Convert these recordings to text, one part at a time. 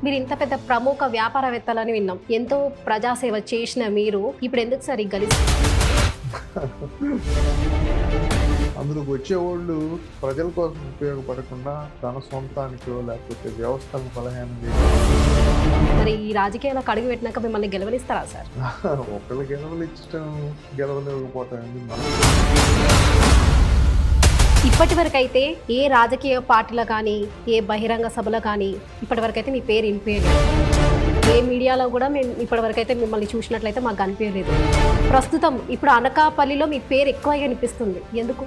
మీరు ఇంత పెద్ద ప్రముఖ వ్యాపారవేత్తలని విన్నాం ఎంతో ప్రజాసేవ చేసిన మీరు ఇప్పుడు ఎందుకు సార్ ఈ గలీజ్ అందులోకి వచ్చేవాళ్ళు ప్రజల కోసం ఉపయోగపడకుండా తన సొంతానికో లేకపోతే వ్యవస్థలను బలహీనం మరి ఈ రాజకీయాలకు అడుగు పెట్టినాక మిమ్మల్ని గెలవనిస్తారా సార్ చేయడం ఒకళ్ళు గెలవలు ఇచ్చటం గెలవలేకపోవటం అనేది మనం ఇప్పటి వరకు అయితే ఏ రాజకీయ పార్టీలో కానీ ఏ బహిరంగ సభలో కానీ ఇప్పటి వరకు అయితే మీ పేరు వినిపించలేదు ఏ మీడియాలో కూడా మేము ఇప్పటి వరకు అయితే మిమ్మల్ని చూసినట్లయితే మాకు కనిపించలేదు ప్రస్తుతం ఇప్పుడు అనకాపల్లిలో మీ పేరు ఎక్కువగా కనిపిస్తుంది ఎందుకు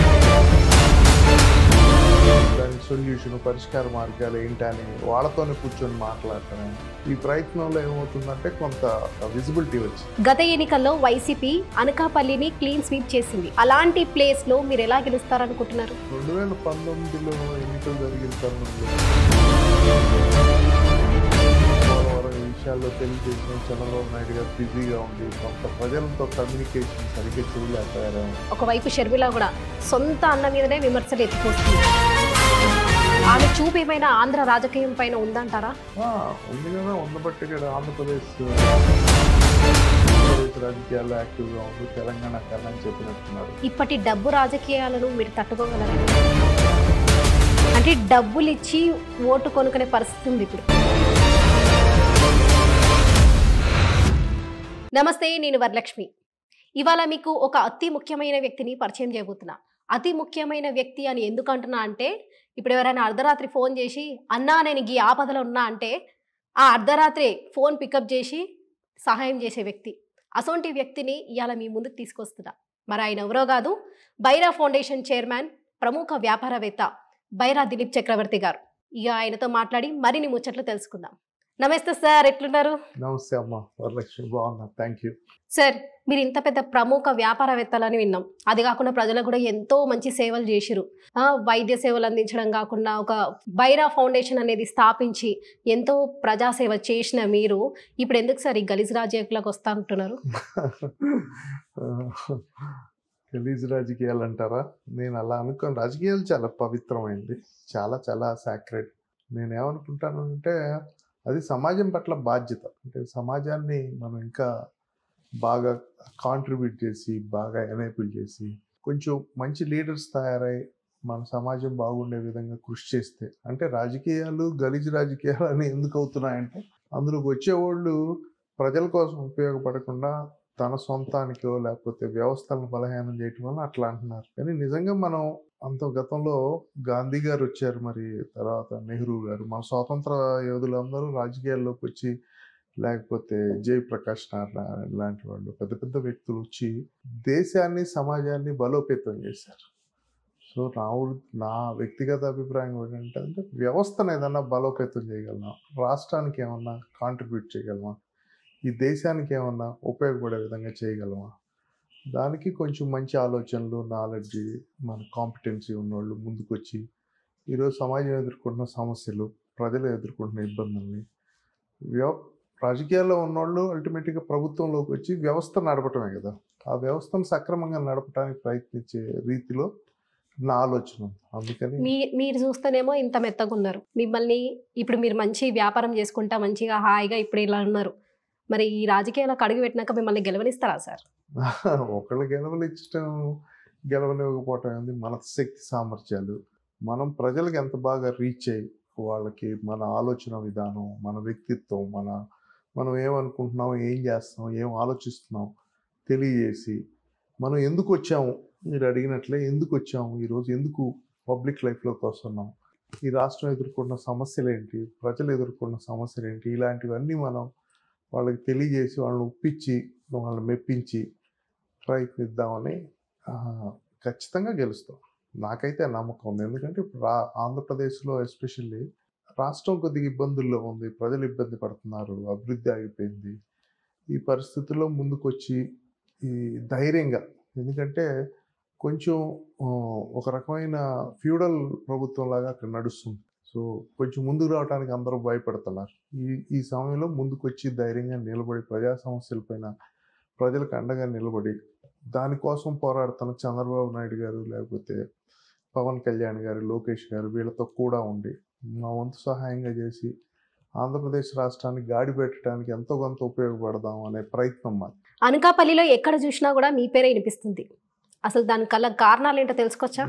దాని సొల్యూషన్ పరిష్కార మార్గాలు ఏంటని వాళ్ళతోనే కూర్చొని మాట్లాడటం ఈ ప్రయత్నంలో ఏమవుతుందంటే కొంత విజిబిలిటీ వచ్చింది గత ఎన్నికల్లో వైసీపీ అనకాపల్లిని క్లీన్ స్వీప్ చేసింది అలాంటి ప్లేస్ లో మీరు ఎలా గెలుస్తారనుకుంటున్నారు రెండు వేల పంతొమ్మిదిలో ఎన్నికలు జరిగిన తరుణంలో పోలవరం ఈ విషయాల్లో తెలియజేసిన చంద్రబాబు నాయుడు గారు బిజీగా ఉండి కొంత ప్రజలతో కమ్యూనికేషన్ సరిగ్గా చేయలేకపోయారు ఒకవైపు షర్మిల కూడా సొంత అన్న మీదనే విమర్శలు ఎత్తిపోస్తుంది ఆమె చూపు ఏమైనా ఆంధ్ర రాజకీయం పైన ఉందంటారా ఆ, ఉంది కదా ఉండబట్టి ఇక్కడ ఆంధ్రప్రదేశ్ ఆంధ్రప్రదేశ్ రాజకీయాల్లో యాక్టివ్గా ఉంది తెలంగాణ కన్నా అని చెప్పినట్టున్నారు ఇప్పటి డబ్బు రాజకీయాలను మీరు తట్టుకోగలరా అంటే డబ్బులు ఇచ్చి ఓటు కొనుక్కునే పరిస్థితి ఉంది ఇప్పుడు నమస్తే నేను వరలక్ష్మి ఇవాళ మీకు ఒక అతి ముఖ్యమైన వ్యక్తిని పరిచయం చేయబోతున్నా అతి ముఖ్యమైన వ్యక్తి అని ఎందుకు అంటున్నా అంటే ఇప్పుడు ఎవరైనా అర్ధరాత్రి ఫోన్ చేసి అన్నా నేను ఈ ఆపదలో ఉన్నా అంటే ఆ అర్ధరాత్రి ఫోన్ పికప్ చేసి సహాయం చేసే వ్యక్తి అసొంటి వ్యక్తిని ఇవాళ మీ ముందుకు తీసుకొస్తున్నా మరి ఆయన ఎవరో కాదు బైరా ఫౌండేషన్ చైర్మన్ ప్రముఖ వ్యాపారవేత్త బైరా దిలీప్ చక్రవర్తి గారు ఇక ఆయనతో మాట్లాడి మరిన్ని ముచ్చట్లు తెలుసుకుందాం నమస్తే సార్ ఎట్లున్నారు నమస్తే అమ్మ వరలక్ష్మి బాగున్నా థ్యాంక్ యూ సార్ మీరు ఇంత పెద్ద ప్రముఖ వ్యాపారవేత్తలని విన్నాం అది కాకుండా ప్రజలకు కూడా ఎంతో మంచి సేవలు చేసిరు ఆ, వైద్య సేవలు అందించడం కాకుండా ఒక బైరా ఫౌండేషన్ అనేది స్థాపించి ఎంతో ప్రజాసేవ చేసిన మీరు ఇప్పుడు ఎందుకు సార్ ఈ గలీజ్ రాజ్యాలకు వస్తా అంటున్నారు గలీజ్ రాజకీయాలు అంటారా నేను అలా అనుకోను రాజకీయాలు చాలా పవిత్రమైంది చాలా చాలా సాక్రెడ్ నేను ఏమనుకుంటానంటే అది సమాజం పట్ల బాధ్యత అంటే సమాజాన్ని మనం ఇంకా బాగా కాంట్రిబ్యూట్ చేసి బాగా ఎనేబుల్ చేసి కొంచెం మంచి లీడర్స్ తయారై మన సమాజం బాగుండే విధంగా కృషి చేస్తే అంటే రాజకీయాలు గలీజ్ రాజకీయాలు అని ఎందుకు అవుతున్నాయంటే అందులోకి వచ్చేవాళ్ళు ప్రజల కోసం ఉపయోగపడకుండా తన సొంతానికో లేకపోతే వ్యవస్థలను బలహీనం చేయటం వల్ల అట్లా అంటున్నారు కానీ నిజంగా మనం అంత గతంలో గాంధీ గారు వచ్చారు మరి తర్వాత నెహ్రూ గారు మన స్వాతంత్ర యోధులందరూ రాజకీయాల్లోకి వచ్చి లేకపోతే జయప్రకాష్ నారాయణ లాంటి వాళ్ళు పెద్ద పెద్ద వ్యక్తులు వచ్చి దేశాన్ని సమాజాన్ని బలోపేతం చేశారు సో నా ఊ- నా వ్యక్తిగత అభిప్రాయం ఏంటంటే అంటే వ్యవస్థను ఏదన్నా బలోపేతం చేయగలమా రాష్ట్రానికి ఏమన్నా కాంట్రిబ్యూట్ చేయగలమా ఈ దేశానికి ఏమన్నా ఉపయోగపడే విధంగా చేయగలమా దానికి కొంచెం మంచి ఆలోచనలు నాలెడ్జ్ మన కాంపిటెన్సీ ఉన్నవాళ్ళు ముందుకొచ్చి ఈరోజు సమాజం ఎదుర్కొంటున్న సమస్యలు ప్రజలు ఎదుర్కొంటున్న ఇబ్బందుల్ని వ్యవ రాజకీయాల్లో ఉన్నవాళ్ళు అల్టిమేట్గా ప్రభుత్వంలోకి వచ్చి వ్యవస్థ నడపటమే కదా ఆ వ్యవస్థను సక్రమంగా నడపడానికి ప్రయత్నించే రీతిలో నా ఆలోచన అందుకని మీ మీరు చూస్తేనేమో ఇంత మెత్తగా ఉన్నారు మిమ్మల్ని ఇప్పుడు మీరు మంచి వ్యాపారం చేసుకుంటా మంచిగా హాయిగా ఇప్పుడు ఇలా ఉన్నారు మరి ఈ రాజకీయాలకు అడుగు పెట్టినాక మిమ్మల్ని గెలవనిస్తారా సార్ ఒకళ్ళు గెలవలు ఇచ్చటం గెలవలేకపోవటం ఏంది మన శక్తి సామర్థ్యాలు మనం ప్రజలకు ఎంత బాగా రీచ్ అయ్యి వాళ్ళకి మన ఆలోచన విధానం మన వ్యక్తిత్వం మన మనం ఏమనుకుంటున్నాం ఏం చేస్తున్నాం ఏం ఆలోచిస్తున్నాం తెలియజేసి మనం ఎందుకు వచ్చాము మీరు అడిగినట్లే ఎందుకు వచ్చాము ఈరోజు ఎందుకు పబ్లిక్ లైఫ్లోకి వస్తున్నాం ఈ రాష్ట్రం ఎదుర్కొన్న సమస్యలు ఏంటి ప్రజలు ఎదుర్కొన్న సమస్యలు ఏంటి ఇలాంటివన్నీ మనం వాళ్ళకి తెలియజేసి వాళ్ళని ఒప్పించి వాళ్ళని మెప్పించి ప్రయత్నిద్దామని ఆ, ఖచ్చితంగా గెలుస్తాం నాకైతే నమ్మకం ఉంది ఎందుకంటే ఇప్పుడు రా ఆంధ్రప్రదేశ్లో ఎస్పెషల్లీ రాష్ట్రం కొద్దిగా ఇబ్బందుల్లో ఉంది ప్రజలు ఇబ్బంది పడుతున్నారు అభివృద్ధి ఆగిపోయింది ఈ పరిస్థితుల్లో ముందుకొచ్చి ఈ ధైర్యంగా ఎందుకంటే కొంచెం ఆ, ఒక రకమైన ఫ్యూడల్ ప్రభుత్వం లాగా అక్కడ నడుస్తుంది సో కొంచెం ముందుకు రావడానికి అందరూ భయపడుతున్నారు ఈ ఈ సమయంలో ముందుకు వచ్చి ధైర్యంగా నిలబడి ప్రజా సమస్యలపైన ప్రజలకు అండగా నిలబడి దానికోసం పోరాడుతున్న చంద్రబాబు నాయుడు గారు లేకపోతే పవన్ కళ్యాణ్ గారు లోకేష్ గారు వీళ్ళతో కూడా ఉండి మా వంతు సహాయంగా చేసి ఆంధ్రప్రదేశ్ రాష్ట్రాన్ని గాడి పెట్టడానికి ఎంతో కొంత ఉపయోగపడదాం అనే ప్రయత్నం మాది అనకాపల్లిలో ఎక్కడ చూసినా కూడా మీ పేరే వినిపిస్తుంది అసలు దాని కల కారణాలు ఏంటో తెలుసుకోవచ్చా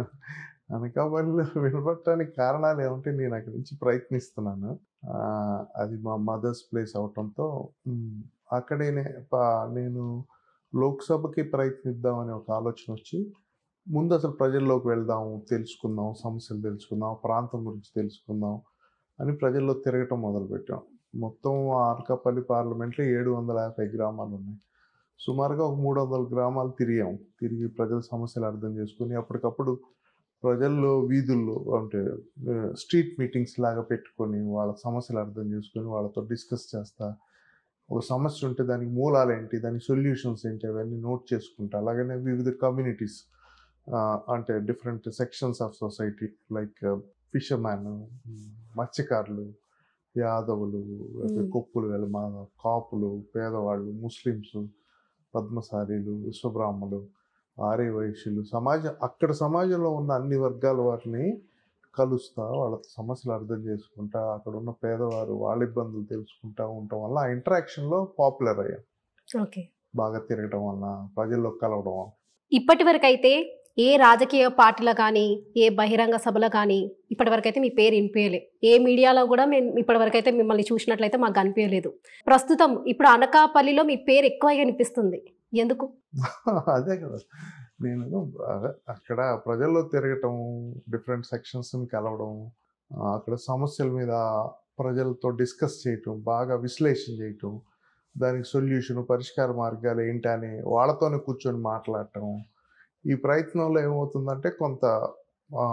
అనకాపల్లిలో వినపడటానికి కారణాలు ఏమంటే నేను అక్కడి నుంచి ప్రయత్నిస్తున్నాను ఆ, అది మా మదర్స్ ప్లేస్ అవటంతో మ్, అక్కడే నే- ప- నేను లోక్సభకి ప్రయత్నిద్దామనే ఒక ఆలోచన వచ్చి ముందు అసలు ప్రజల్లోకి వెళ్దాం తెలుసుకుందాం సమస్యలు తెలుసుకుందాం ఆ ప్రాంతం గురించి తెలుసుకుందాం అని ప్రజల్లో తిరగటం మొదలుపెట్టాం మొత్తం ఆ అనకాపల్లి పార్లమెంట్లో ఏడు వందల యాభై గ్రామాలు ఉన్నాయి సుమారుగా ఒక మూడు వందల గ్రామాలు తిరిగాం తిరిగి ప్రజల సమస్యలు అర్థం చేసుకుని అప్పటికప్పుడు ప్రజల్లో వీధుల్లో అంటే స్ట్రీట్ మీటింగ్స్ లాగా పెట్టుకొని వాళ్ళ సమస్యలు అర్థం చేసుకొని వాళ్ళతో డిస్కస్ చేస్తా ఒక సమస్య ఉంటే దానికి మూలాలు ఏంటి దానికి సొల్యూషన్స్ ఏంటి అవన్నీ నోట్ చేసుకుంటా అలాగనే వివిధ కమ్యూనిటీస్ అంటే different sections of society like fisherman మత్స్యకారులు యాదవులు Hmm. కొప్పులు వెలమ కాపులు పేదవాళ్ళు ముస్లిమ్స్ పద్మశాలీలు విశ్వబ్రాహ్మణులు ఆర్య వైశ్యులు సమాజం అక్కడ సమాజంలో ఉన్న అన్ని వర్గాల వారిని కలుస్తా వాళ్ళ సమస్యలు అర్థం చేసుకుంటా అక్కడ ఉన్న పేదవారు వాళ్ళ ఇబ్బందులు తెలుసుకుంటా ఉండటం వల్ల ఆ ఇంటరాక్షన్లో పాపులర్ అయ్యాం ఓకే బాగా తిరగటం వలన ప్రజల్లో కలవడం వలన. ఇప్పటి వరకు అయితే ఏ రాజకీయ పార్టీలో కానీ ఏ బహిరంగ సభలో కానీ ఇప్పటి వరకు అయితే మీ పేరు వినిపించలే ఏ మీడియాలో కూడా మేము ఇప్పటి వరకు అయితే మిమ్మల్ని చూసినట్లయితే మాకు కనిపించలేదు ప్రస్తుతం ఇప్పుడు అనకాపల్లిలో మీ పేరు ఎక్కువగా కనిపిస్తుంది ఎందుకు అదే కదా నేను అదే అక్కడ ప్రజల్లో తిరగటం డిఫరెంట్ సెక్షన్స్ని కలవడం ఆ, అక్కడ సమస్యల మీద ప్రజలతో డిస్కస్ చేయటం బాగా విశ్లేషణ చేయటం దానికి సొల్యూషన్ పరిష్కార మార్గాలు ఏంటి అని వాళ్ళతోనే కూర్చొని మాట్లాడటం ఈ ప్రయత్నంలో ఏమవుతుందంటే కొంత ఆ,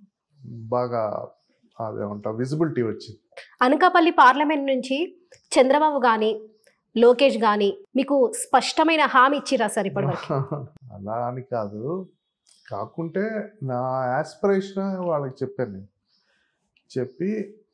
బాగా అదేమంటా విజిబిలిటీ వచ్చింది అనకాపల్లి పార్లమెంట్ నుంచి చంద్రబాబు కానీ లోకేష్ కానీ మీకు స్పష్టమైన హామీ ఇచ్చిరా సార్ ఇప్పటివరకు అలా అని కాదు కాకుంటే నా యాస్పిరేషన్ వాళ్ళకి చెప్పాను నేను చెప్పి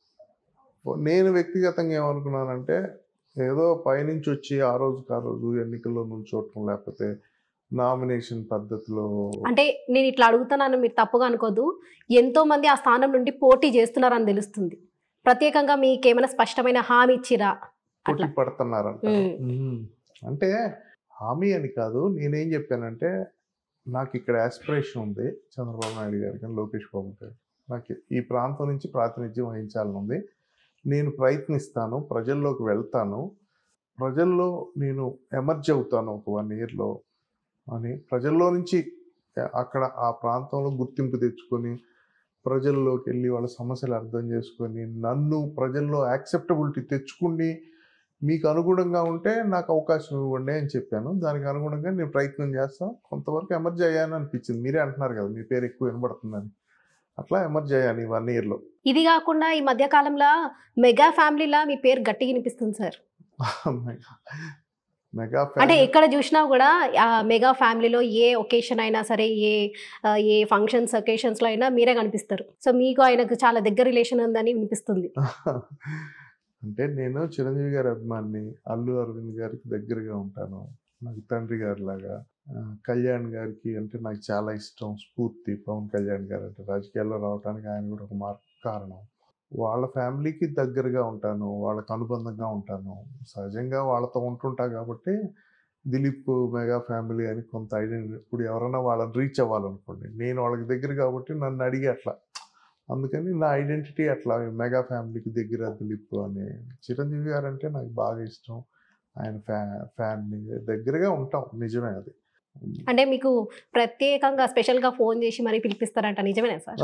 నేను వ్యక్తిగతంగా ఏమనుకున్నానంటే ఏదో పైనుంచి వచ్చి ఆ రోజుకి ఆ రోజు ఎన్నికల్లో నుంచోవటం లేకపోతే నామినేషన్ పద్ధతిలో అంటే నేను ఇట్లా అడుగుతున్నాను మీరు తప్పుగా అనుకోదు ఎంతో మంది ఆ స్థానం నుండి పోటీ చేస్తున్నారని తెలుస్తుంది ప్రత్యేకంగా మీకు ఏమైనా స్పష్టమైన హామీ ఇచ్చిరా పోటీ అట్లా పడుతున్నారంట ఉమ్. ఉమ్. అంటే హామీ అని కాదు నేనేం చెప్పానంటే నాకు ఇక్కడ యాస్పిరేషన్ ఉంది చంద్రబాబు నాయుడు గారికి కానీ లోకేష్ బాబు గారికి నాకు ఈ ప్రాంతం నుంచి ప్రాతినిధ్యం వహించాలని ఉంది నేను ప్రయత్నిస్తాను ప్రజల్లోకి వెళ్తాను ప్రజల్లో నేను ఎమర్జ్ అవుతాను ఒక వన్ ఇయర్లో అని ప్రజల్లో నుంచి అక్కడ ఆ ప్రాంతంలో గుర్తింపు తెచ్చుకొని ప్రజల్లోకి వెళ్ళి వాళ్ళ సమస్యలు అర్థం చేసుకొని నన్ను ప్రజల్లో యాక్సెప్టబిలిటీ తెచ్చుకుని మీకు అనుగుణంగా ఉంటే నాకు అవకాశం ఇవ్వండి అని చెప్పాను దానికి అనుగుణంగా నేను ప్రయత్నం చేస్తాను కొంతవరకు ఎమర్జ్ అయ్యాను అనిపించింది మీరే అంటున్నారు కదా మీ పేరు ఎక్కువ వినబడుతుందని అట్లా ఎమర్జ్ అయ్యాను ఈ వన్ ఇయర్లో ఇది కాకుండా ఈ మధ్య కాలంలో మెగా ఫ్యామిలీలా మీ పేరు గట్టిగా వినిపిస్తుంది సార్ మెగా అంటే ఎక్కడ చూసినా కూడా ఆ మెగా ఫ్యామిలీలో ఏ ఒకేషన్ అయినా సరే ఏ ఆ, ఏ ఫంక్షన్స్ ఒకేషన్స్లో అయినా మీరే కనిపిస్తారు సో మీకు ఆయనకు చాలా దగ్గర రిలేషన్ ఉందని వినిపిస్తుంది అంటే నేను చిరంజీవి గారి అభిమాని అల్లు అరవింద్ గారికి దగ్గరగా ఉంటాను నాకు తండ్రి గారి లాగా ఆ, కళ్యాణ్ గారికి అంటే నాకు చాలా ఇష్టం స్ఫూర్తి పవన్ కళ్యాణ్ గారు అంటే రాజకీయాల్లో రావడానికి ఆయన కూడా ఒక మార్క్ కారణం వాళ్ళ ఫ్యామిలీకి దగ్గరగా ఉంటాను వాళ్ళకి అనుబంధంగా ఉంటాను సహజంగా వాళ్ళతో ఉంటుంటా కాబట్టి దిలీప్ మెగా ఫ్యామిలీ అని కొంత ఐడెంటిటీ ఇప్పుడు ఎవరైనా వాళ్ళని రీచ్ అవ్వాలనుకోండి నేను వాళ్ళకి దగ్గర కాబట్టి నన్ను అడిగి అట్లా అందుకని నా ఐడెంటిటీ అట్లా మెగా ఫ్యామిలీకి దగ్గర దిలీప్ అని చిరంజీవి గారు అంటే నాకు బాగా ఇష్టం ఆయన ఫ్యా ఫ్యామిలీ దగ్గరగా ఉంటాం నిజమే అది అంటే మీకు ప్రత్యేకంగా స్పెషల్గా ఫోన్ చేసి మరీ పిలిపిస్తారంట నిజమేనా సార్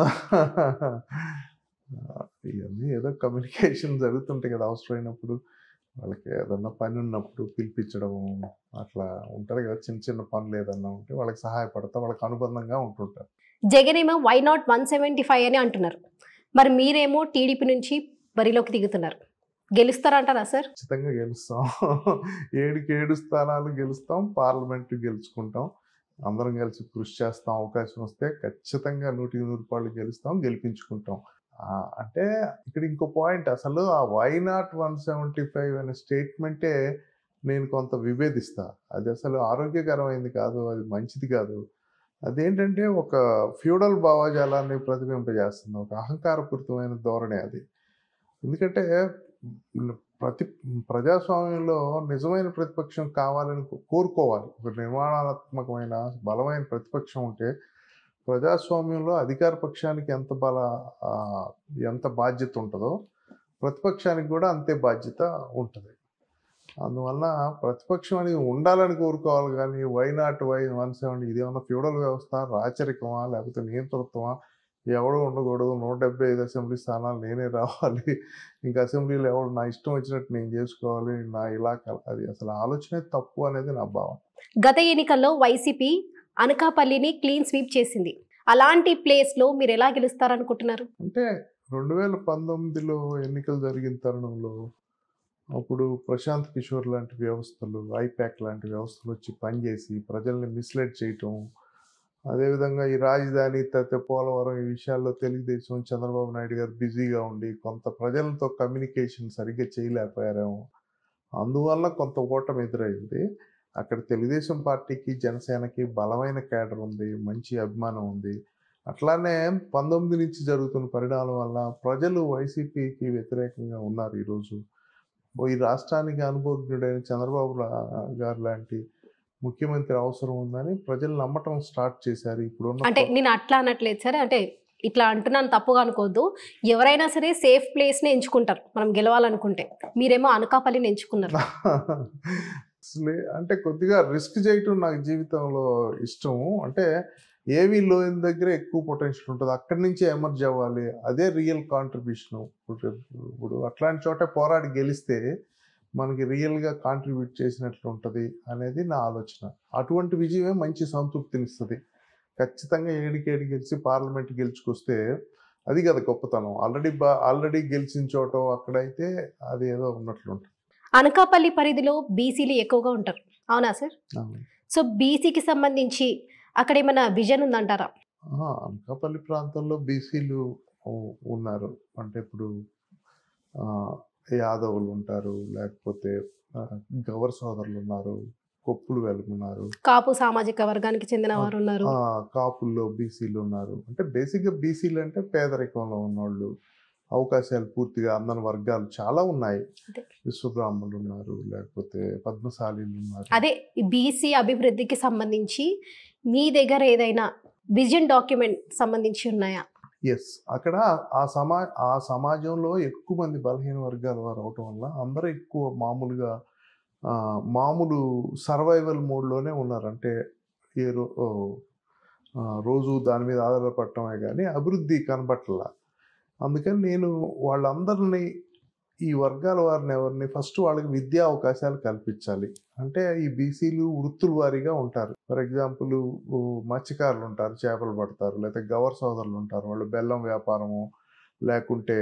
ఇవన్నీ ఏదో కమ్యూనికేషన్ జరుగుతుంటాయి కదా అవసరమైనప్పుడు వాళ్ళకి ఏదన్నా పని ఉన్నప్పుడు పిలిపించడం అట్లా ఉంటుంది కదా చిన్న చిన్న పనులు ఏదన్నా ఉంటే వాళ్ళకి సహాయపడతా వాళ్ళకి అనుబంధంగా ఉంటుంటారు జగన్ ఏమో why not one seventy five అని అంటున్నారు మరి మీరేమో టీడీపీ నుంచి బరిలోకి దిగుతున్నారు గెలుస్తారంటారా సార్ ఖచ్చితంగా గెలుస్తాం ఏడుకి ఏడు స్థానాలు గెలుస్తాం పార్లమెంట్ గెలుచుకుంటాం అందరం కలిసి కృషి చేస్తాం అవకాశం వస్తే ఖచ్చితంగా నూటికి నూరు పాళ్ళు గెలుస్తాం గెలిపించుకుంటాం ఆ, అంటే ఇక్కడ ఇంకో పాయింట్ అసలు ఆ why not one seventy five అనే స్టేట్మెంటే నేను కొంత విభేదిస్తా అది అసలు ఆరోగ్యకరమైంది కాదు అది మంచిది కాదు అదేంటంటే ఒక ఫ్యూడల్ భావజాలాన్ని ప్రతిబింపజేస్తుంది ఒక అహంకారపూరితమైన ధోరణి అది ఎందుకంటే ప్రతి ప్రజాస్వామ్యంలో నిజమైన ప్రతిపక్షం కావాలని కో- కోరుకోవాలి ఒక నిర్మాణాత్మకమైన బలమైన ప్రతిపక్షం ఉంటే ప్రజాస్వామ్యంలో అధికార పక్షానికి ఎంత బల ఆ, ఎంత బాధ్యత ఉంటుందో ప్రతిపక్షానికి కూడా అంతే బాధ్యత ఉంటుంది అందువల్ల ప్రతిపక్షం అనేది ఉండాలని కోరుకోవాలి కానీ why not why one seventy ఇది ఏమన్నా ఫ్యూడల్ వ్యవస్థ రాచరికమా లేకపోతే నియంతృత్వమా ఎవడు ఉండకూడదు నూట డెబ్బై ఐదు అసెంబ్లీ స్థానాలు నేనే రావాలి ఇంకా అసెంబ్లీలో ఎవడు నా ఇష్టం వచ్చినట్టు నేను చేసుకోవాలి నా ఇలాకా అది అసలు ఆలోచనే తప్పు అనేది నా భావన గత ఎన్నికల్లో వైసీపీ అనకాపల్లిని క్లీన్ స్వీప్ చేసింది అలాంటి ప్లేస్ లో మీరు ఎలా గెలుస్తారనుకుంటున్నారు అంటే రెండు వేల పంతొమ్మిదిలో ఎన్నికలు జరిగిన తరుణంలో అప్పుడు ప్రశాంత్ కిషోర్ లాంటి వ్యవస్థలు ఐప్యాక్ లాంటి వ్యవస్థలు వచ్చి పనిచేసి ప్రజల్ని మిస్లెడ్ చేయటం అదేవిధంగా ఈ రాజధాని తర్వాత పోలవరం ఈ విషయాల్లో తెలుగుదేశం చంద్రబాబు నాయుడు గారు బిజీగా ఉండి కొంత ప్రజలతో కమ్యూనికేషన్ సరిగ్గా చేయలేకపోయారేమో అందువల్ల కొంత ఓటమి ఎదురైంది అక్కడ తెలుగుదేశం పార్టీకి జనసేనకి బలమైన కేడర్ ఉంది మంచి అభిమానం ఉంది అట్లానే పంతొమ్మిది నుంచి జరుగుతున్న పరిణామం వల్ల ప్రజలు వైసీపీకి వ్యతిరేకంగా ఉన్నారు ఈరోజు ఓ ఈ రాష్ట్రానికి అనుభవజ్ఞుడైన చంద్రబాబు రా- గారు లాంటి ముఖ్యమంత్రి అవసరం ఉందని ప్రజలు నమ్మటం స్టార్ట్ చేశారు ఇప్పుడు అంటే నేను అట్లా అనట్లేదు సరే అంటే ఇట్లా అంటున్నాను తప్పుగా అనుకోవద్దు ఎవరైనా సరే సేఫ్ ప్లేస్ ని ఎంచుకుంటారు మనం గెలవాలనుకుంటే మీరేమో అనకాపల్లిని ఎంచుకున్నారు అసలే అంటే కొద్దిగా రిస్క్ చేయటం నాకు జీవితంలో ఇష్టం అంటే ఏవి లోయన్ దగ్గర ఎక్కువ పొటెన్షియల్ ఉంటుంది అక్కడి నుంచే ఎమర్జ్ అవ్వాలి అదే రియల్ కాంట్రిబ్యూషన్ ఇప్పుడు అట్లాంటి చోట పోరాడి గెలిస్తే మనకి రియల్గా కాంట్రిబ్యూట్ చేసినట్లు ఉంటుంది అనేది నా ఆలోచన అటువంటి విజయమే మంచి సంతృప్తినిస్తుంది ఖచ్చితంగా ఏడికేడి గెలిచి పార్లమెంట్ గెలుచుకొస్తే అది కదా గొప్పతనం ఆల్రెడీ బా ఆల్రెడీ గెలిచిన చోట అక్కడైతే అది ఏదో ఉన్నట్లు ఉంటుంది అనకాపల్లి పరిధిలో బీసీలు ఎక్కువగా ఉంటారు అవునా సార్ అవును. సో బీసీకి సంబంధించి అక్కడ ఏమైనా విజన్ ఉందంటారా ఆ, అనకాపల్లి ప్రాంతంలో బీసీలు ఉన్నారు అంటే ఇప్పుడు ఆ, యాదవులు ఉంటారు లేకపోతే ఆ, గౌర సోదరులు ఉన్నారు కొప్పులు వెలుగున్నారు కాపు సామాజిక వర్గానికి చెందిన వారు ఉన్నారు ఆ, కాపుల్లో బీసీలు ఉన్నారు అంటే బేసిక్గా బీసీలు అంటే పేదరికంలో ఉన్నోళ్ళు అవకాశాలు పూర్తిగా అందని వర్గాలు చాలా ఉన్నాయి అదే. విశ్వబ్రాహ్మణులు ఉన్నారు లేకపోతే పద్మశాలీలు ఉన్నారు అదే బీసీ అభివృద్ధికి సంబంధించి మీ దగ్గర ఏదైనా విజన్ డాక్యుమెంట్ సంబంధించి ఉన్నాయా ఎస్ అక్కడ ఆ సమా ఆ సమాజంలో ఎక్కువ మంది బలహీన వర్గాల వారు అవటం వల్ల అందరూ ఎక్కువ మామూలుగా ఆ, మామూలు సర్వైవల్ మోడ్లోనే ఉన్నారు అంటే ఏ రో ఓ, ఆ, రోజు దాని మీద ఆధారపడటమే కానీ అభివృద్ధి కనబట్టలా అందుకని నేను వాళ్ళందరినీ ఈ వర్గాల వారిని ఎవరిని ఫస్ట్ వాళ్ళకి విద్యా అవకాశాలు కల్పించాలి అంటే ఈ బీసీలు వృత్తుల వారీగా ఉంటారు ఫర్ ఎగ్జాంపుల్ మత్స్యకారులు ఉంటారు చేపలు పడతారు లేకపోతే గవర్ సోదరులు ఉంటారు వాళ్ళు బెల్లం వ్యాపారము లేకుంటే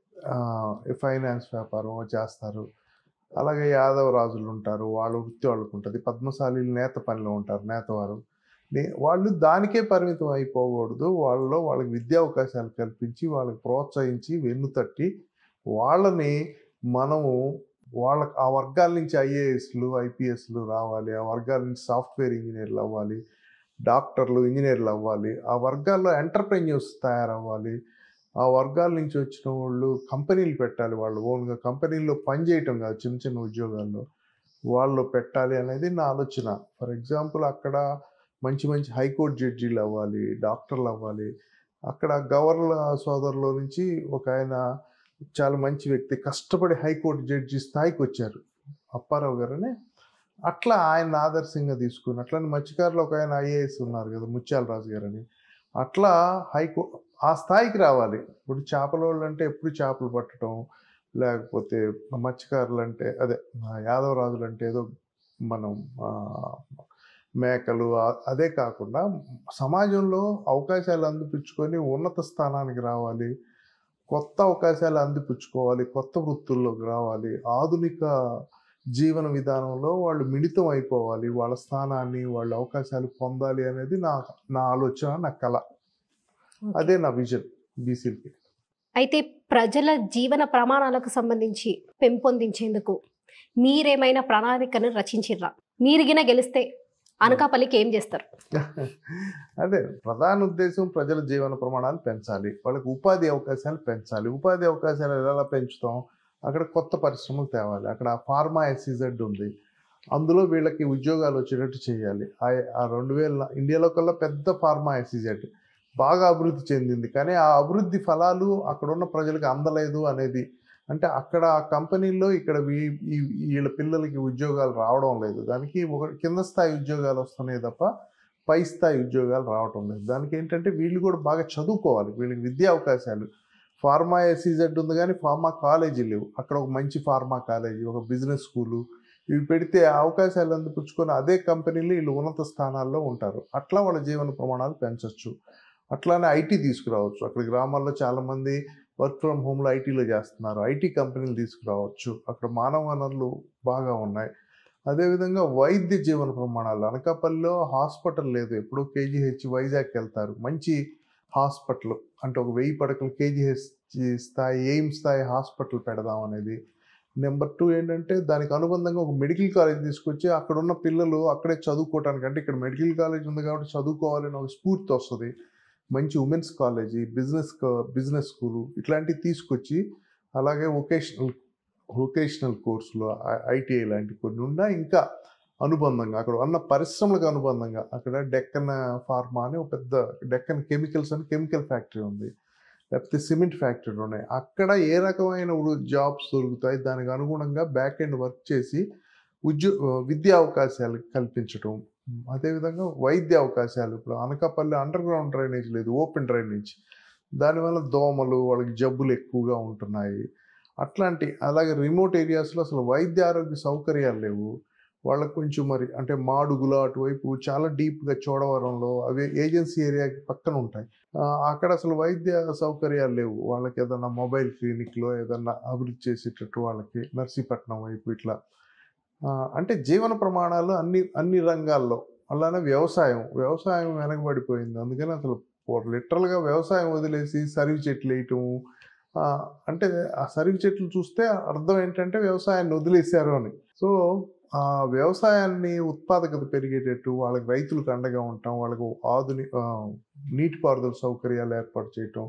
ఫైనాన్స్ వ్యాపారము చేస్తారు అలాగే యాదవ రాజులు ఉంటారు వాళ్ళ వృత్తి వాళ్ళకు ఉంటుంది పద్మశాలీలు నేత పనిలో ఉంటారు నేతవారు నే- వాళ్ళు దానికే పరిమితం అయిపోకూడదు వాళ్ళలో వాళ్ళకి విద్యా అవకాశాలు కల్పించి వాళ్ళకి ప్రోత్సహించి వెన్ను తట్టి వాళ్ళని మనము వాళ్ళ ఆ వర్గాల నుంచి ఐఏఎస్లు ఐపీఎస్లు రావాలి ఆ వర్గాల నుంచి సాఫ్ట్వేర్ ఇంజనీర్లు అవ్వాలి డాక్టర్లు ఇంజనీర్లు అవ్వాలి ఆ వర్గాల్లో ఎంటర్ప్రెన్యూర్స్ తయారవ్వాలి ఆ వర్గాల నుంచి వచ్చిన వాళ్ళు కంపెనీలు పెట్టాలి వాళ్ళు ఓన్గా కంపెనీల్లో పనిచేయటం కాదు చిన్న చిన్న ఉద్యోగాల్లో వాళ్ళు పెట్టాలి అనేది నా ఆలోచన ఫర్ ఎగ్జాంపుల్ అక్కడ మంచి మంచి హైకోర్టు జడ్జీలు అవ్వాలి డాక్టర్లు అవ్వాలి అక్కడ గవర్నర్ సోదరులో నుంచి ఒక ఆయన చాలా మంచి వ్యక్తి కష్టపడి హైకోర్టు జడ్జి స్థాయికి వచ్చారు అప్పారావు గారని అట్లా ఆయన ఆదర్శంగా తీసుకుని అట్లనే మత్స్యకారులు ఒక ఆయన ఐఏఎస్ ఉన్నారు కదా ముత్యాల రాజు గారని అట్లా హైకో ఆ స్థాయికి రావాలి ఇప్పుడు చేపల వాళ్ళు అంటే ఎప్పుడు చేపలు పట్టడం లేకపోతే మత్స్యకారులు అంటే అదే యాదవ రాజులు అంటే ఏదో మనం ఆ, మేకలు ఆ- అదే కాకుండా సమాజంలో అవకాశాలు అందిపుచ్చుకొని ఉన్నత స్థానానికి రావాలి కొత్త అవకాశాలు అందిపుచ్చుకోవాలి కొత్త వృత్తుల్లోకి రావాలి ఆధునిక జీవన విధానంలో వాళ్ళు మిళితం అయిపోవాలి వాళ్ళ స్థానాన్ని వాళ్ళ అవకాశాలు పొందాలి అనేది నా నా ఆలోచన నా కళ అదే నా విజన్ బీసీలకి అయితే ప్రజల జీవన ప్రమాణాలకు సంబంధించి పెంపొందించేందుకు మీరేమైనా ప్రణాళికను రచించిర్రా మీరు గిన గెలిస్తే అనకాపల్లికి ఏం చేస్తారు అదే ప్రధాన ఉద్దేశం ప్రజల జీవన ప్రమాణాలు పెంచాలి వాళ్ళకి ఉపాధి అవకాశాలు పెంచాలి ఉపాధి అవకాశాలు ఎలా పెంచుతాం అక్కడ కొత్త పరిశ్రమలు తేవాలి అక్కడ ఫార్మా ఎస్ఈజెడ్ ఉంది అందులో వీళ్ళకి ఉద్యోగాలు వచ్చేటట్టు చేయాలి ఆ- ఆ రెండు వేల ఇండియాలో కల్లా పెద్ద ఫార్మా ఎస్ఈజెడ్ బాగా అభివృద్ధి చెందింది కానీ ఆ అభివృద్ధి ఫలాలు అక్కడ ఉన్న ప్రజలకు అందలేదు అనేది అంటే అక్కడ ఆ కంపెనీల్లో ఇక్కడ వీ- ఈ- వీళ్ళ పిల్లలకి ఉద్యోగాలు రావడం లేదు దానికి ఒక కింద స్థాయి ఉద్యోగాలు వస్తున్నాయి తప్ప పై స్థాయి ఉద్యోగాలు రావటం లేదు దానికి ఏంటంటే వీళ్ళు కూడా బాగా చదువుకోవాలి వీళ్ళకి విద్యా అవకాశాలు ఫార్మా ఎస్ఈజెడ్ ఉంది కానీ ఫార్మా కాలేజీ లేవు అక్కడ ఒక మంచి ఫార్మా కాలేజీ ఒక బిజినెస్ స్కూలు ఇవి పెడితే ఆ అవకాశాలు అందిపుచ్చుకొని అదే కంపెనీలు వీళ్ళు ఉన్నత స్థానాల్లో ఉంటారు అట్లా వాళ్ళ జీవన ప్రమాణాలు పెంచవచ్చు అట్లానే ఐటీ తీసుకురావచ్చు అక్కడ గ్రామాల్లో చాలామంది వర్క్ ఫ్రమ్ హోమ్లో ఐటీలో చేస్తున్నారు ఐటీ కంపెనీలు తీసుకురావచ్చు అక్కడ మానవ వనరులు బాగా ఉన్నాయి అదేవిధంగా వైద్య జీవన ప్రమాణాలు అనకాపల్లిలో హాస్పిటల్ లేదు ఎప్పుడో కేజీహెచ్ వైజాగ్ వెళ్తారు మంచి హాస్పిటల్ అంటే ఒక వెయ్యి పడకలు కేజీహెచ్ స్థాయి ఎయిమ్ స్థాయి హాస్పిటల్ పెడదాం అనేది నెంబర్ టూ ఏంటంటే దానికి అనుబంధంగా ఒక మెడికల్ కాలేజ్ తీసుకొచ్చి అక్కడ ఉన్న పిల్లలు అక్కడే చదువుకోవటానికి అంటే ఇక్కడ మెడికల్ కాలేజ్ ఉంది కాబట్టి చదువుకోవాలని ఒక స్ఫూర్తి వస్తుంది మంచి women's college business business school ఇట్లాంటివి తీసుకొచ్చి అలాగే వొకేషనల్ వొకేషనల్ కోర్సులు ఐటీఐ లాంటి కొన్ని ఉన్నా ఇంకా అనుబంధంగా అక్కడ ఉన్న పరిశ్రమలకు అనుబంధంగా అక్కడ డెక్కన్ ఫార్మా అని ఒక పెద్ద డెక్కన్ కెమికల్స్ అని కెమికల్ ఫ్యాక్టరీ ఉంది లేకపోతే సిమెంట్ ఫ్యాక్టరీలు ఉన్నాయి అక్కడ ఏ రకమైన జాబ్స్ దొరుకుతాయి దానికి అనుగుణంగా బ్యాక్ ఎండ్ వర్క్ చేసి ఉద్యో విద్యా అవకాశాలు కల్పించడం అదేవిధంగా వైద్య అవకాశాలు ఇప్పుడు అనకాపల్లి అండర్ గ్రౌండ్ డ్రైనేజ్ లేదు ఓపెన్ డ్రైనేజ్ దానివల్ల దోమలు వాళ్ళకి జబ్బులు ఎక్కువగా ఉంటున్నాయి అట్లాంటి అలాగే రిమోట్ ఏరియాస్లో అసలు వైద్య ఆరోగ్య సౌకర్యాలు లేవు వాళ్ళకు కొంచెం మరి అంటే మాడుగుల అటువైపు చాలా డీప్గా చోడవరంలో అవి ఏజెన్సీ ఏరియాకి పక్కన ఉంటాయి ఆ, అక్కడ అసలు వైద్య సౌకర్యాలు లేవు వాళ్ళకి ఏదన్నా మొబైల్ క్లినిక్లో ఏదన్నా అభివృద్ధి చేసేటట్టు వాళ్ళకి నర్సీపట్నం వైపు ఇట్లా ఆ, అంటే జీవన ప్రమాణాలు అన్ని అన్ని రంగాల్లో అలానే వ్యవసాయం వ్యవసాయం వెనకబడిపోయింది అందుకని అసలు లిటరల్గా వ్యవసాయం వదిలేసి సరివి చెట్లు వేయటం ఆ, అంటే ఆ సరివి చెట్లు చూస్తే అర్థం ఏంటంటే వ్యవసాయాన్ని వదిలేశారు అని సో ఆ వ్యవసాయాన్ని ఉత్పాదకత పెరిగేటట్టు వాళ్ళకి రైతులకు అండగా ఉండటం వాళ్ళకు ఆధునిక ఆ, నీటిపారుదల సౌకర్యాలు ఏర్పాటు చేయటం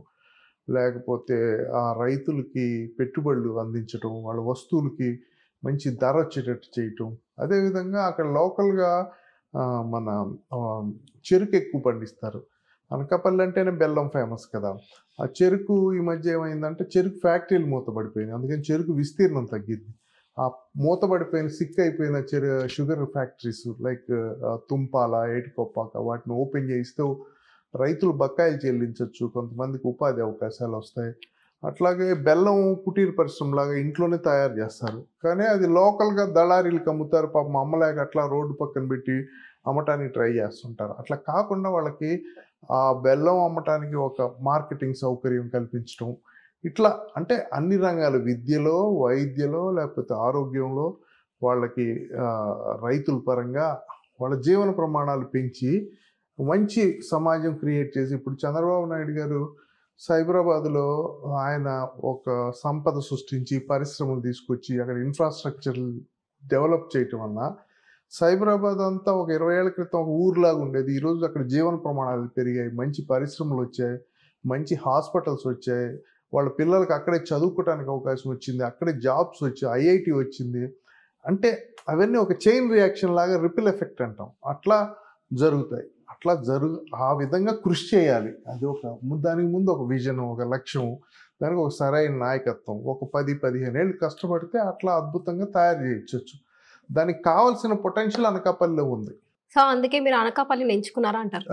లేకపోతే ఆ రైతులకి పెట్టుబడులు అందించటం వాళ్ళ వస్తువులకి మంచి ధర వచ్చేటట్టు చేయటం అదేవిధంగా అక్కడ లోకల్గా ఆ, మన ఆ, చెరుకు ఎక్కువ పండిస్తారు అనకాపల్లి అంటేనే బెల్లం ఫేమస్ కదా ఆ చెరుకు ఈ మధ్య ఏమైందంటే చెరుకు ఫ్యాక్టరీలు మూతపడిపోయినాయి అందుకని చెరుకు విస్తీర్ణం తగ్గింది ఆ మూతపడిపోయిన సిక్ అయిపోయిన చెరు sugar factories like Tumpala Etikoppaka వాటిని ఓపెన్ చేయిస్తూ రైతులు బకాయిలు చెల్లించవచ్చు కొంతమందికి ఉపాధి అవకాశాలు వస్తాయి అట్లాగే బెల్లం కుటీర పరిశ్రమలాగా ఇంట్లోనే తయారు చేస్తారు కానీ అది లోకల్గా దళారీలకు అమ్ముతారు పాపం అమ్మలేక అట్లా రోడ్డు పక్కన పెట్టి అమ్మటానికి ట్రై చేస్తుంటారు అట్లా కాకుండా వాళ్ళకి ఆ బెల్లం అమ్మటానికి ఒక మార్కెటింగ్ సౌకర్యం కల్పించడం ఇట్లా అంటే అన్ని రంగాలు విద్యలో వైద్యలో లేకపోతే ఆరోగ్యంలో వాళ్ళకి ఆ, రైతుల పరంగా వాళ్ళ జీవన ప్రమాణాలు పెంచి మంచి సమాజం క్రియేట్ చేసి ఇప్పుడు చంద్రబాబు నాయుడు గారు సైబరాబాద్లో ఆయన ఒక సంపద సృష్టించి పరిశ్రమలు తీసుకొచ్చి అక్కడ ఇన్ఫ్రాస్ట్రక్చర్ డెవలప్ చేయటం వల్ల సైబరాబాద్ అంతా ఒక ఇరవై ఏళ్ల క్రితం ఒక ఊర్లాగా ఉండేది ఈరోజు అక్కడ జీవన ప్రమాణాలు పెరిగాయి మంచి పరిశ్రమలు వచ్చాయి మంచి హాస్పిటల్స్ వచ్చాయి వాళ్ళ పిల్లలకి అక్కడే చదువుకోవడానికి అవకాశం వచ్చింది అక్కడే జాబ్స్ వచ్చాయి ఐఐటి వచ్చింది అంటే అవన్నీ ఒక చైన్ రియాక్షన్ లాగా రిపిల్ ఎఫెక్ట్ అంటాం అట్లా జరుగుతాయి అట్లా జరుగు ఆ విధంగా కృషి చేయాలి అది ఒక ము- దానికి ముందు ఒక విజన్ ఒక లక్ష్యం దానికి ఒక సరైన నాయకత్వం ఒక పది పదిహేను ఏళ్ళు కష్టపడితే అట్లా అద్భుతంగా తయారు చేయొచ్చు దానికి కావాల్సిన పొటెన్షియల్ అనకాపల్లిలో ఉంది సో అందుకే మీరు అనకాపల్లిని ఎంచుకున్నారా అంటారు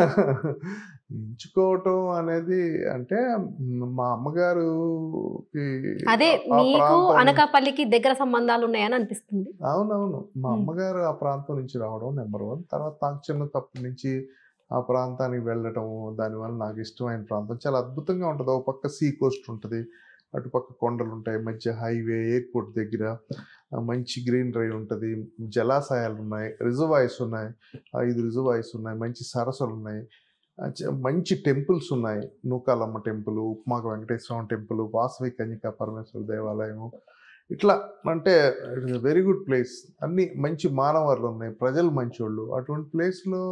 ఎంచుకోవటం అనేది అంటే మ్, మా అమ్మగారుకి అదే ఆ మీకు ప్రాంతం- అనకాపల్లికి దగ్గర సంబంధాలు ఉన్నాయని అనిపిస్తుంది అవునవును మా మ్. అమ్మగారు ఆ ప్రాంతం నుంచి రావడం నెంబర్ వన్ తర్వాత నాకు చిన్న తప్పు నుంచి ఆ ప్రాంతానికి వెళ్ళటం దానివల్ల నాకు ఇష్టమైన ప్రాంతం చాలా అద్భుతంగా ఉంటుంది ఒక పక్క సీ కోస్ట్ ఉంటుంది అటుపక్క కొండలు ఉంటాయి మధ్య హైవే ఎయిర్పోర్ట్ దగ్గర ఆ, మంచి గ్రీనరీ ఉంటుంది జలాశయాలు ఉన్నాయి రిజర్వాయర్స్ ఉన్నాయి ఐదు రిజర్వాయర్స్ ఉన్నాయి మంచి సరస్సులు ఉన్నాయి ఆ, చ- మంచి టెంపుల్స్ ఉన్నాయి నూకాలమ్మ టెంపుల్ ఉప్మాక వెంకటేశ్వరం టెంపుల్ వాసవి కన్యకా పరమేశ్వర దేవాలయం ఇట్లా అంటే ఇట్స్ వెరీ గుడ్ ప్లేస్ అన్ని మంచి మానవాళ్ళు ఉన్నాయి ప్రజలు మంచోళ్ళు అటువంటి ప్లేస్లో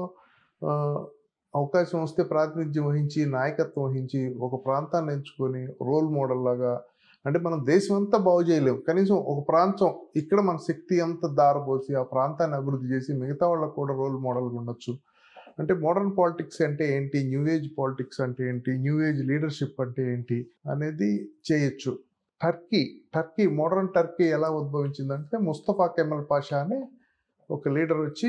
అవకాశం వస్తే ప్రాతినిధ్యం వహించి నాయకత్వం వహించి ఒక ప్రాంతాన్ని ఎంచుకొని రోల్ మోడల్ లాగా అంటే మనం దేశం అంతా బాగు చేయలేము కనీసం ఒక ప్రాంతం ఇక్కడ మన శక్తి అంతా దారపోసి ఆ ప్రాంతాన్ని అభివృద్ధి చేసి మిగతా వాళ్ళకు కూడా రోల్ మోడల్గా ఉండొచ్చు అంటే మోడర్న్ పాలిటిక్స్ అంటే ఏంటి న్యూ ఏజ్ పాలిటిక్స్ అంటే ఏంటి న్యూ ఏజ్ లీడర్షిప్ అంటే ఏంటి అనేది చేయొచ్చు టర్కీ టర్కీ మోడర్న్ టర్కీ ఎలా ఉద్భవించిందంటే ముస్తఫా కెమల్ పాషా అనే ఒక లీడర్ వచ్చి